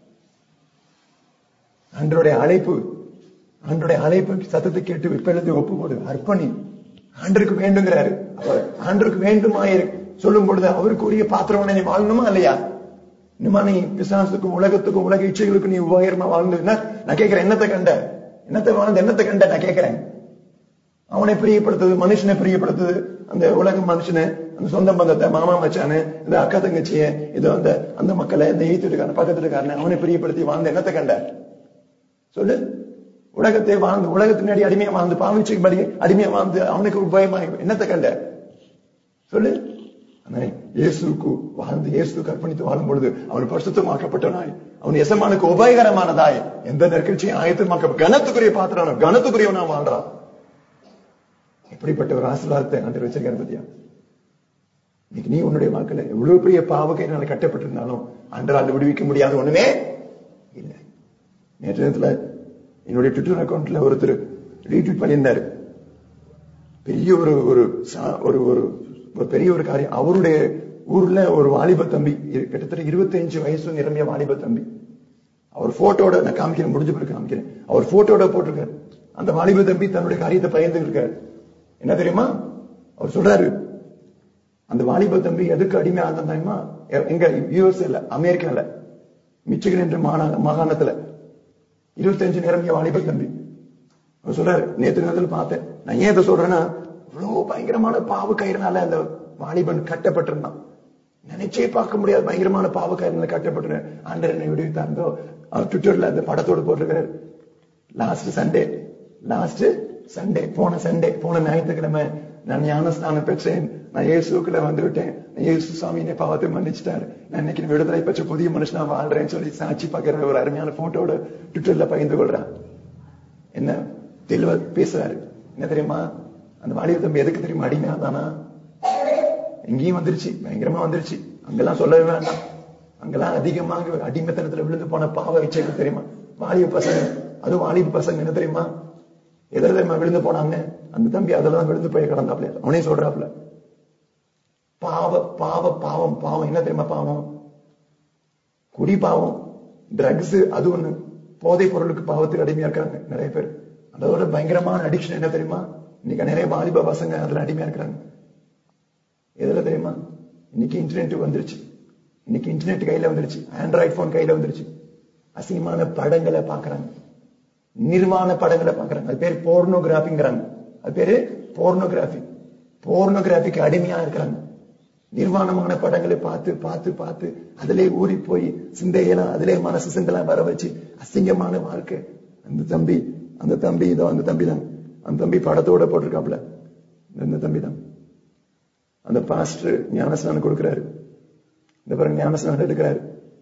ஆண்டருடைய அழைப்பு ஆண்டருடைய அழைப்பு சத்தத்தை கேட்டு விப்பெழுதி ஒப்பு போடு அர்ப்பணி ஆண்டருக்கு வேண்டுங்கிறாரு அப்ப ஆண்டருக்கு வேண்டுமா இரு- சொல்லும் பொழுது அவருக்கு உரிய பாத்திரமான நீ வாழணுமா இல்லையா இன்னுமா நீ பிசாசுக்கும் உலகத்துக்கும் உலக இச்சைகளுக்கும் நீ உபகரமா வாழ்ந்ததுன்னா நான் கேட்கிறேன் என்னத்தை கண்ட என்னத்தை வாழ்ந்து என்னத்தை கண்ட நான் கேட்கிறேன் அவனை பிரியப்படுத்துது மனுஷனை பிரியப்படுத்துது அந்த உலக மனுஷனை அந்த சொந்த பந்தத்தை மாமா மச்சானு இந்த அக்கா தங்கச்சிய இதோ அந்த அந்த மக்களை இந்த ஈத்துட்டுக்காரன் பக்கத்து வீட்டுக்காரனை அவனை பிரியப்படுத்தி வாழ்ந்த என்னத்தை கண்ட சொல்லு உலகத்தை வாழ்ந்து உலகத்தினடி அடிமையா வாழ்ந்து பாவிச்சுக்கு படி அடிமையா வாழ்ந்து அவனுக்கு உபயமா என்னத்தை கண்ட சொல்லு ஆனா இயேசுக்கு வாழ்ந்து இயேசுக்கு அர்ப்பணித்து வாழும் பொழுது அவன் பரிசுத்தமாக்கப்பட்டவனாய் அவன் எசமானுக்கு உபயகரமானதாய் எந்த நெருக்கட்சியும் ஆயத்தமாக்க கனத்துக்குரிய பாத்திரம் கனத்துக்குரியவனா வாழ்றான் எப்படிப்பட்ட ஒரு ஆசீர்வாதத்தை ஆண்டு வச்சிருக்காரு பத்தியா இன்னைக்கு நீ உன்னுடைய வாழ்க்கையில எவ்வளவு பெரிய பாவகையினால கட்டப்பட்டிருந்தாலும் அன்றாண்டு விடுவிக்க முடியாத ஒண்ணுமே இல்லை நேற்று நேரத்துல என்னுடைய ட்விட்டர் அக்கௌண்ட்ல ஒருத்தர் ரீட்வீட் பண்ணியிருந்தாரு பெரிய ஒரு ஒரு சா- ஒரு ஒரு ஒரு பெரிய ஒரு காரியம் அவருடைய ஊர்ல ஒரு வாலிப தம்பி இரு- கிட்டத்தட்ட 25 வயசு நிரம்பிய வாலிப தம்பி அவர் போட்டோட நான் காமிக்கிறேன் முடிஞ்ச பிறகு காமிக்கிறேன் அவர் போட்டோட போட்டிருக்காரு அந்த வாலிப தம்பி தன்னுடைய காரியத்தை பயந்து இருக்காரு என்ன தெரியுமா அவர் சொல்றாரு அந்த வாலிப தம்பி எதுக்கு அடிமை ஆனது தெரியுமா எ- எங்க யூஎஸ்ஏல அமெரிக்கால மிச்சிகன் என்ற மாநா- மாகாணத்துல இருபத்தஞ்சு நிரம்பிய வாலிப தம்பி அவர் சொல்றாரு நேத்து நேரத்துல பார்த்தேன் நான் ஏன் இதை சொல்றேன்னா இவ்வளவு பயங்கரமான பாவ கயிறுனால அந்த வாலிபன் கட்டப்பட்டிருந்தான் நினைச்சே பார்க்க முடியாது பயங்கரமான பாவ கயிறுனால கட்டப்பட்டு ஆண்டர் என்னை விடுவித்தார்ந்தோ அவர் ட்விட்டர்ல அந்த படத்தோடு போட்டிருக்காரு லாஸ்ட் சண்டே லாஸ்ட் சண்டே போன சண்டே போன ஞாயிற்றுக்கிழமை நான் ஞானஸ்தானம் பெற்றேன் நான் இயேசுக்குள்ள வந்து விட்டேன் இயேசு சுவாமி என்னை பாவத்தை மன்னிச்சிட்டாரு நான் இன்னைக்கு விடுதலை பெற்ற புதிய மனுஷனா வாழ்றேன்னு சொல்லி சாட்சி பார்க்கிற ஒரு அருமையான போட்டோட ட்விட்டர்ல பகிர்ந்து கொள்றேன் என்ன தெளிவா பேசுறாரு என்ன தெரியுமா அந்த வாலிப தம்பி எதுக்கு தெரியுமா அடிமையா தானா எங்கேயும் வந்துருச்சு பயங்கரமா வந்துருச்சு அங்கெல்லாம் சொல்லவே வேண்டாம் அங்கெல்லாம் அதிகமாக அடிமைத்தனத்துல விழுந்து போன பாவ இச்சைகள் தெரியுமா வாலிப பசங்க அதுவும் வாலிப பசங்க என்ன தெரியுமா எதிர தெரியுமா விழுந்து போனாங்க அந்த தம்பி அதெல்லாம் விழுந்து போய் கிடந்தாப்ல அவனே சொல்றாப்ல பாவ பாவ பாவம் பாவம் என்ன தெரியுமா பாவம் குடி பாவம் ட்ரக்ஸ் அது ஒண்ணு போதைப் பொருளுக்கு பாவத்துக்கு அடிமையா இருக்காங்க நிறைய பேர் அதோட பயங்கரமான அடிக்ஷன் என்ன தெரியுமா இன்னைக்கு நிறைய வாலிப பசங்க அதுல அடிமையா இருக்கிறாங்க எதுல தெரியுமா இன்னைக்கு இன்டர்நெட் வந்துருச்சு இன்னைக்கு இன்டர்நெட் கையில வந்துருச்சு ஆண்ட்ராய்ட் போன் கையில வந்துருச்சு அசிங்கமான படங்களை பாக்குறாங்க நிர்வாண படங்களை பாக்குறாங்க அது பேர் போர்னோகிராபிங்கிறாங்க அது பேரு போர்னோகிராபி போர்னோகிராபிக்கு அடிமையா இருக்கிறாங்க நிர்வாணமான படங்களை பார்த்து பார்த்து பார்த்து அதிலே ஊறி போய் சிந்தையெல்லாம் அதிலே மனசு சிந்தெல்லாம் வர வச்சு அசிங்கமான வாழ்க்கை அந்த தம்பி அந்த தம்பி இதோ அந்த தம்பி தான் அந்த தம்பி படத்தோட போட்டிருக்காப்ல இந்த தம்பி தான் அந்த பாஸ்டர் ஞானஸ்நானம் கொடுக்கிறாரு இந்த பாருங்க ஞானஸ்நானம் எடுக்கிறாரு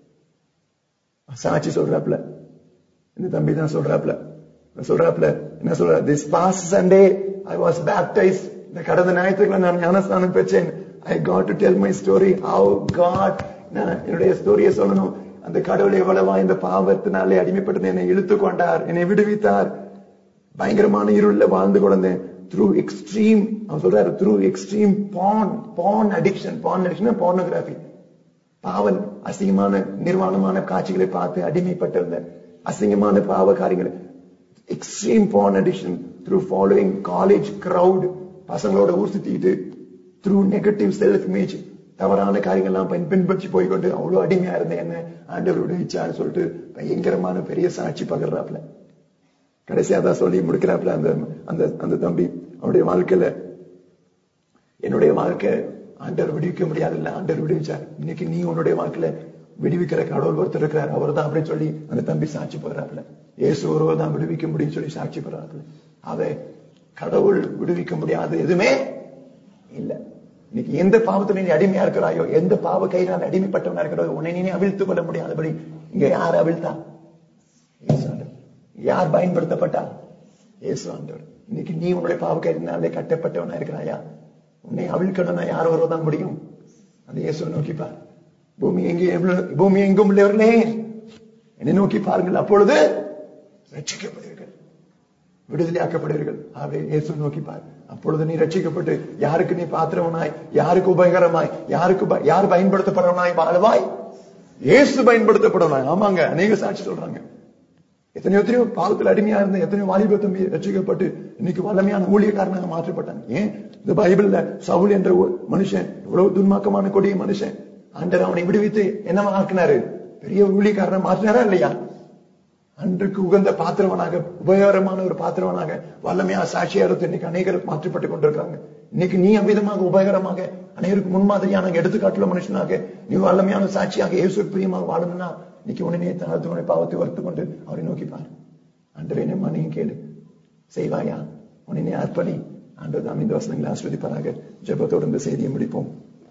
சாட்சி சொல்றாப்ல இந்த தம்பி தான் சொல்றாப்ல சொல்றாப்ல என்ன சொல்ற this past Sunday I was baptised இந்த கடந்த ஞாயிற்றுக்கிழமை நான் ஞானஸ்நானம் பெற்றேன் I got to tell my story how God நான் என்னுடைய ஸ்டோரியை சொல்லணும் அந்த கடவுள் எவ்வளவா இந்த பாவத்தினாலே அடிமைப்பட்டு என்னை இழுத்து கொண்டார் என்னை விடுவித்தார் பயங்கரமான இருள்ல வாழ்ந்து கொண்டேன் த்ரூ எக்ஸ்ட்ரீம் அவன் சொல்றாரு through extreme porn porn addiction porn addiction pornography பாவன் அசிங்கமான நிர்வாணமான காட்சிகளை பார்த்து அடிமைப்பட்டிருந்த அசிங்கமான பாவ காரியங்களை extreme porn addiction through following college crowd பசங்களோட ஊர் சுத்திட்டு த்ரூ நெகட்டிவ் செல்ஃப் இமேஜ் தவறான காரியங்கள்லாம் பின் பின்பற்றி போய்கொண்டு அவ்வளவு அடிமையா இருந்தேன் என்ன ஆண்டவர் விடுவிச்சான்னு சொல்லிட்டு பயங்கரமான பெரிய சாட்சி பகர்றாப்ல கடைசியா தான் சொல்லி முடிக்கிறாப்ல அந்த அந்த அந்த தம்பி அவனுடைய வாழ்க்கையில என்னுடைய வாழ்க்கை ஆண்டவர் விடுவிக்க முடியாதுல்ல ஆண்டவர் விடுவிச்சார் இன்னைக்கு நீ உன்னுடைய வாழ்க்கையில விடுவிக்கிற கடவுள் ஒருத்தர் இருக்கிறார் அவர் தான் அப்படின்னு சொல்லி அந்த தம்பி சாட்சி போடுறாப்புல இயேசு ஒருவர் தான் விடுவிக்க முடியும்னு சொல்லி சாட்சி போடுறாப்புல அவ கடவுள் விடுவிக்க முடியாது எதுவுமே இல்ல இன்னைக்கு எந்த பாவத்துல நீ அடிமையா இருக்கிறாயோ எந்த பாவ கையினால் அடிமைப்பட்டவனா இருக்கிறாயோ உன்னை நீ அவிழ்த்துக் கொள்ள முடியாதபடி இங்க யார் அவிழ்த்தா இயேசு ஆண்டவர். யார் பயன்படுத்தப்பட்டா இயேசு ஆண்டவர் இன்னைக்கு நீ உன்னுடைய பாவ கையினாலே கட்டப்பட்டவனா இருக்கிறாயா உன்னை அவிழ்க்கணும்னா யார் வருவதான் முடியும் அந்த இயேசுவை நோக்கி பார் பூமி எங்கே எவ்வளவு பூமி எங்கும் உள்ளவர்களே என்னை நோக்கி பாருங்கள் அப்பொழுது ரட்சிக்கப்படுவீர்கள் விடுதலையாக்கப்படுவீர்கள் ஆகவே இயேசு நோக்கி பார் அப்பொழுது நீ ரட்சிக்கப்பட்டு யாருக்கு நீ பாத்திரவனாய் யாருக்கு உபகரமாய் யாருக்கு ப- யார் பயன்படுத்தப்படவனாய் வாழ்வாய் இயேசு பயன்படுத்தப்படவனாய் ஆமாங்க அநேக சாட்சி சொல்றாங்க எத்தனையோ எத்தனையோ பாவத்தில் அடிமையா இருந்த எத்தனையோ வாலிப தம்பி ரட்சிக்கப்பட்டு இன்னைக்கு வல்லமையான ஊழியக்காரனாக மாற்றப்பட்டாங்க ஏன் இந்த பைபிள்ல சவுல் என்ற ஒரு மனுஷன் இவ்வளவு துன்மாக்கமான கொடிய மனுஷன் ஆண்டர் அவனை விடுவித்து என்னவா ஆக்கினாரு பெரிய ஊழியக்காரனை மாற்றினாரா இல்லையா அன்றுக்கு உகந்த பாத்திரவனாக உபயோகரமான ஒரு பாத்திரவனாக வல்லமையா சாட்சியா இருந்து இன்னைக்கு அநேகர் மாற்றப்பட்டு கொண்டிருக்காங்க இன்னைக்கு நீ அவ்விதமாக உபயோகரமாக அநேகருக்கு முன்மாதிரியான எடுத்துக்காட்டுள்ள மனுஷனாக நீ வல்லமையான சாட்சியாக இயேசு பிரியமாக வாழணும்னா இன்னைக்கு உடனே தாழ்த்து உன்னை பாவத்தை வறுத்து கொண்டு அவரை நோக்கி பாரு ஆண்டவரே என்ன மனையும் கேளு செய்வாயா உன்னை அர்ப்பணி ஆண்டவர் தாம் இந்த வசனங்களை ஆஸ்வதிப்பாராக ஜெபத்தோடு இந்த செய்தியை முடிப்போம்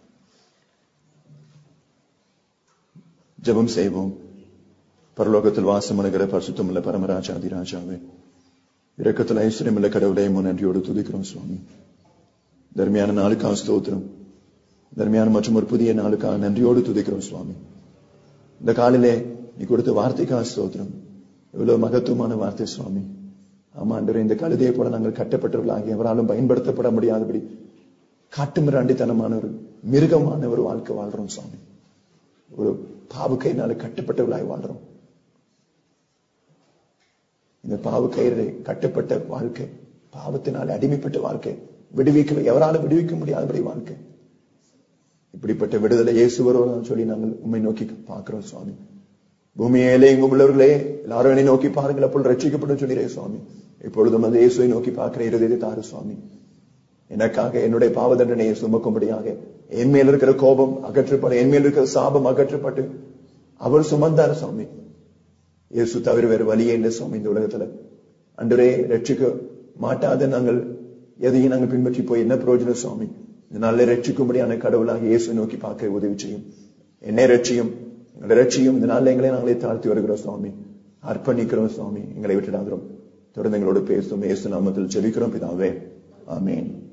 ஜெபம் செய்வோம் பரலோகத்தில் வாசமணுகிற பரிசுத்தமுள்ள பரமராஜாதி ராஜாவே இரக்கத்தில் ஐஸ்வர்யமுள்ள கடவுளை உம்மை நன்றியோடு துதிக்கிறோம் சுவாமி தர்மியான நாளுக்காக ஸ்தோத்திரம் தர்மியான மற்றும் ஒரு புதிய நாளுக்காக நன்றியோடு துதிக்கிறோம் சுவாமி இந்த காலிலே நீ கொடுத்த வார்த்தைக்காக ஸ்தோத்திரம் எவ்வளவு மகத்துவமான வார்த்தை சுவாமி ஆமா ஆண்டவரே இந்த கழுதையை போல நாங்கள் கட்டப்பட்டவர்களாகி எவராலும் பயன்படுத்தப்பட முடியாதபடி காட்டுமிராண்டித்தனமான ஒரு மிருகமான ஒரு வாழ்க்கை வாழ்றோம் சுவாமி ஒரு பாவு கையினால கட்டப்பட்டவர்களாய் வாழ்றோம் இந்த பாவு கயிறை கட்டப்பட்ட வாழ்க்கை பாவத்தினால் அடிமைப்பட்ட வாழ்க்கை விடுவிக்க எவராலும் விடுவிக்க முடியாதபடி வாழ்க்கை இப்படிப்பட்ட விடுதலை இயேசு வருவார் சொல்லி நாங்கள் உண்மை நோக்கி பார்க்கிறோம் சுவாமி பூமியிலே எங்கும் உள்ளவர்களே எல்லாரும் என்னை நோக்கி பாருங்கள் அப்பொழுது ரட்சிக்கப்படும் சொல்கிறேன் சுவாமி இப்பொழுதும் அந்த இயேசுவை நோக்கி பார்க்கிற இருதயத்தை தாரு சுவாமி எனக்காக என்னுடைய பாவ தண்டனையை சுமக்கும்படியாக என் மேல் இருக்கிற கோபம் அகற்றப்பட என் மேல் இருக்கிற சாபம் அகற்றப்பட்டு அவர் சுமந்தார் சுவாமி இயேசு தவிர வேறு வழியே இல்லை சுவாமி இந்த உலகத்துல அன்றரே ரட்சிக்க மாட்டாத நாங்கள் எதையும் நாங்கள் பின்பற்றி போய் என்ன பிரயோஜனம் சுவாமி இந்த நாளில் ரட்சிக்கும்படியான கடவுளாக இயேசு நோக்கி பார்க்க உதவி செய்யும் என்னை ரட்சியும் எங்களை ரட்சியும் இந்த நாளில் எங்களை நாங்களே தாழ்த்தி வருகிறோம் சுவாமி அர்ப்பணிக்கிறோம் சுவாமி எங்களை விட்டுடாகிறோம் தொடர்ந்து எங்களோடு பேசும் இயேசு நாமத்தில் ஜெபிக்கிறோம் பிதாவே ஆமென்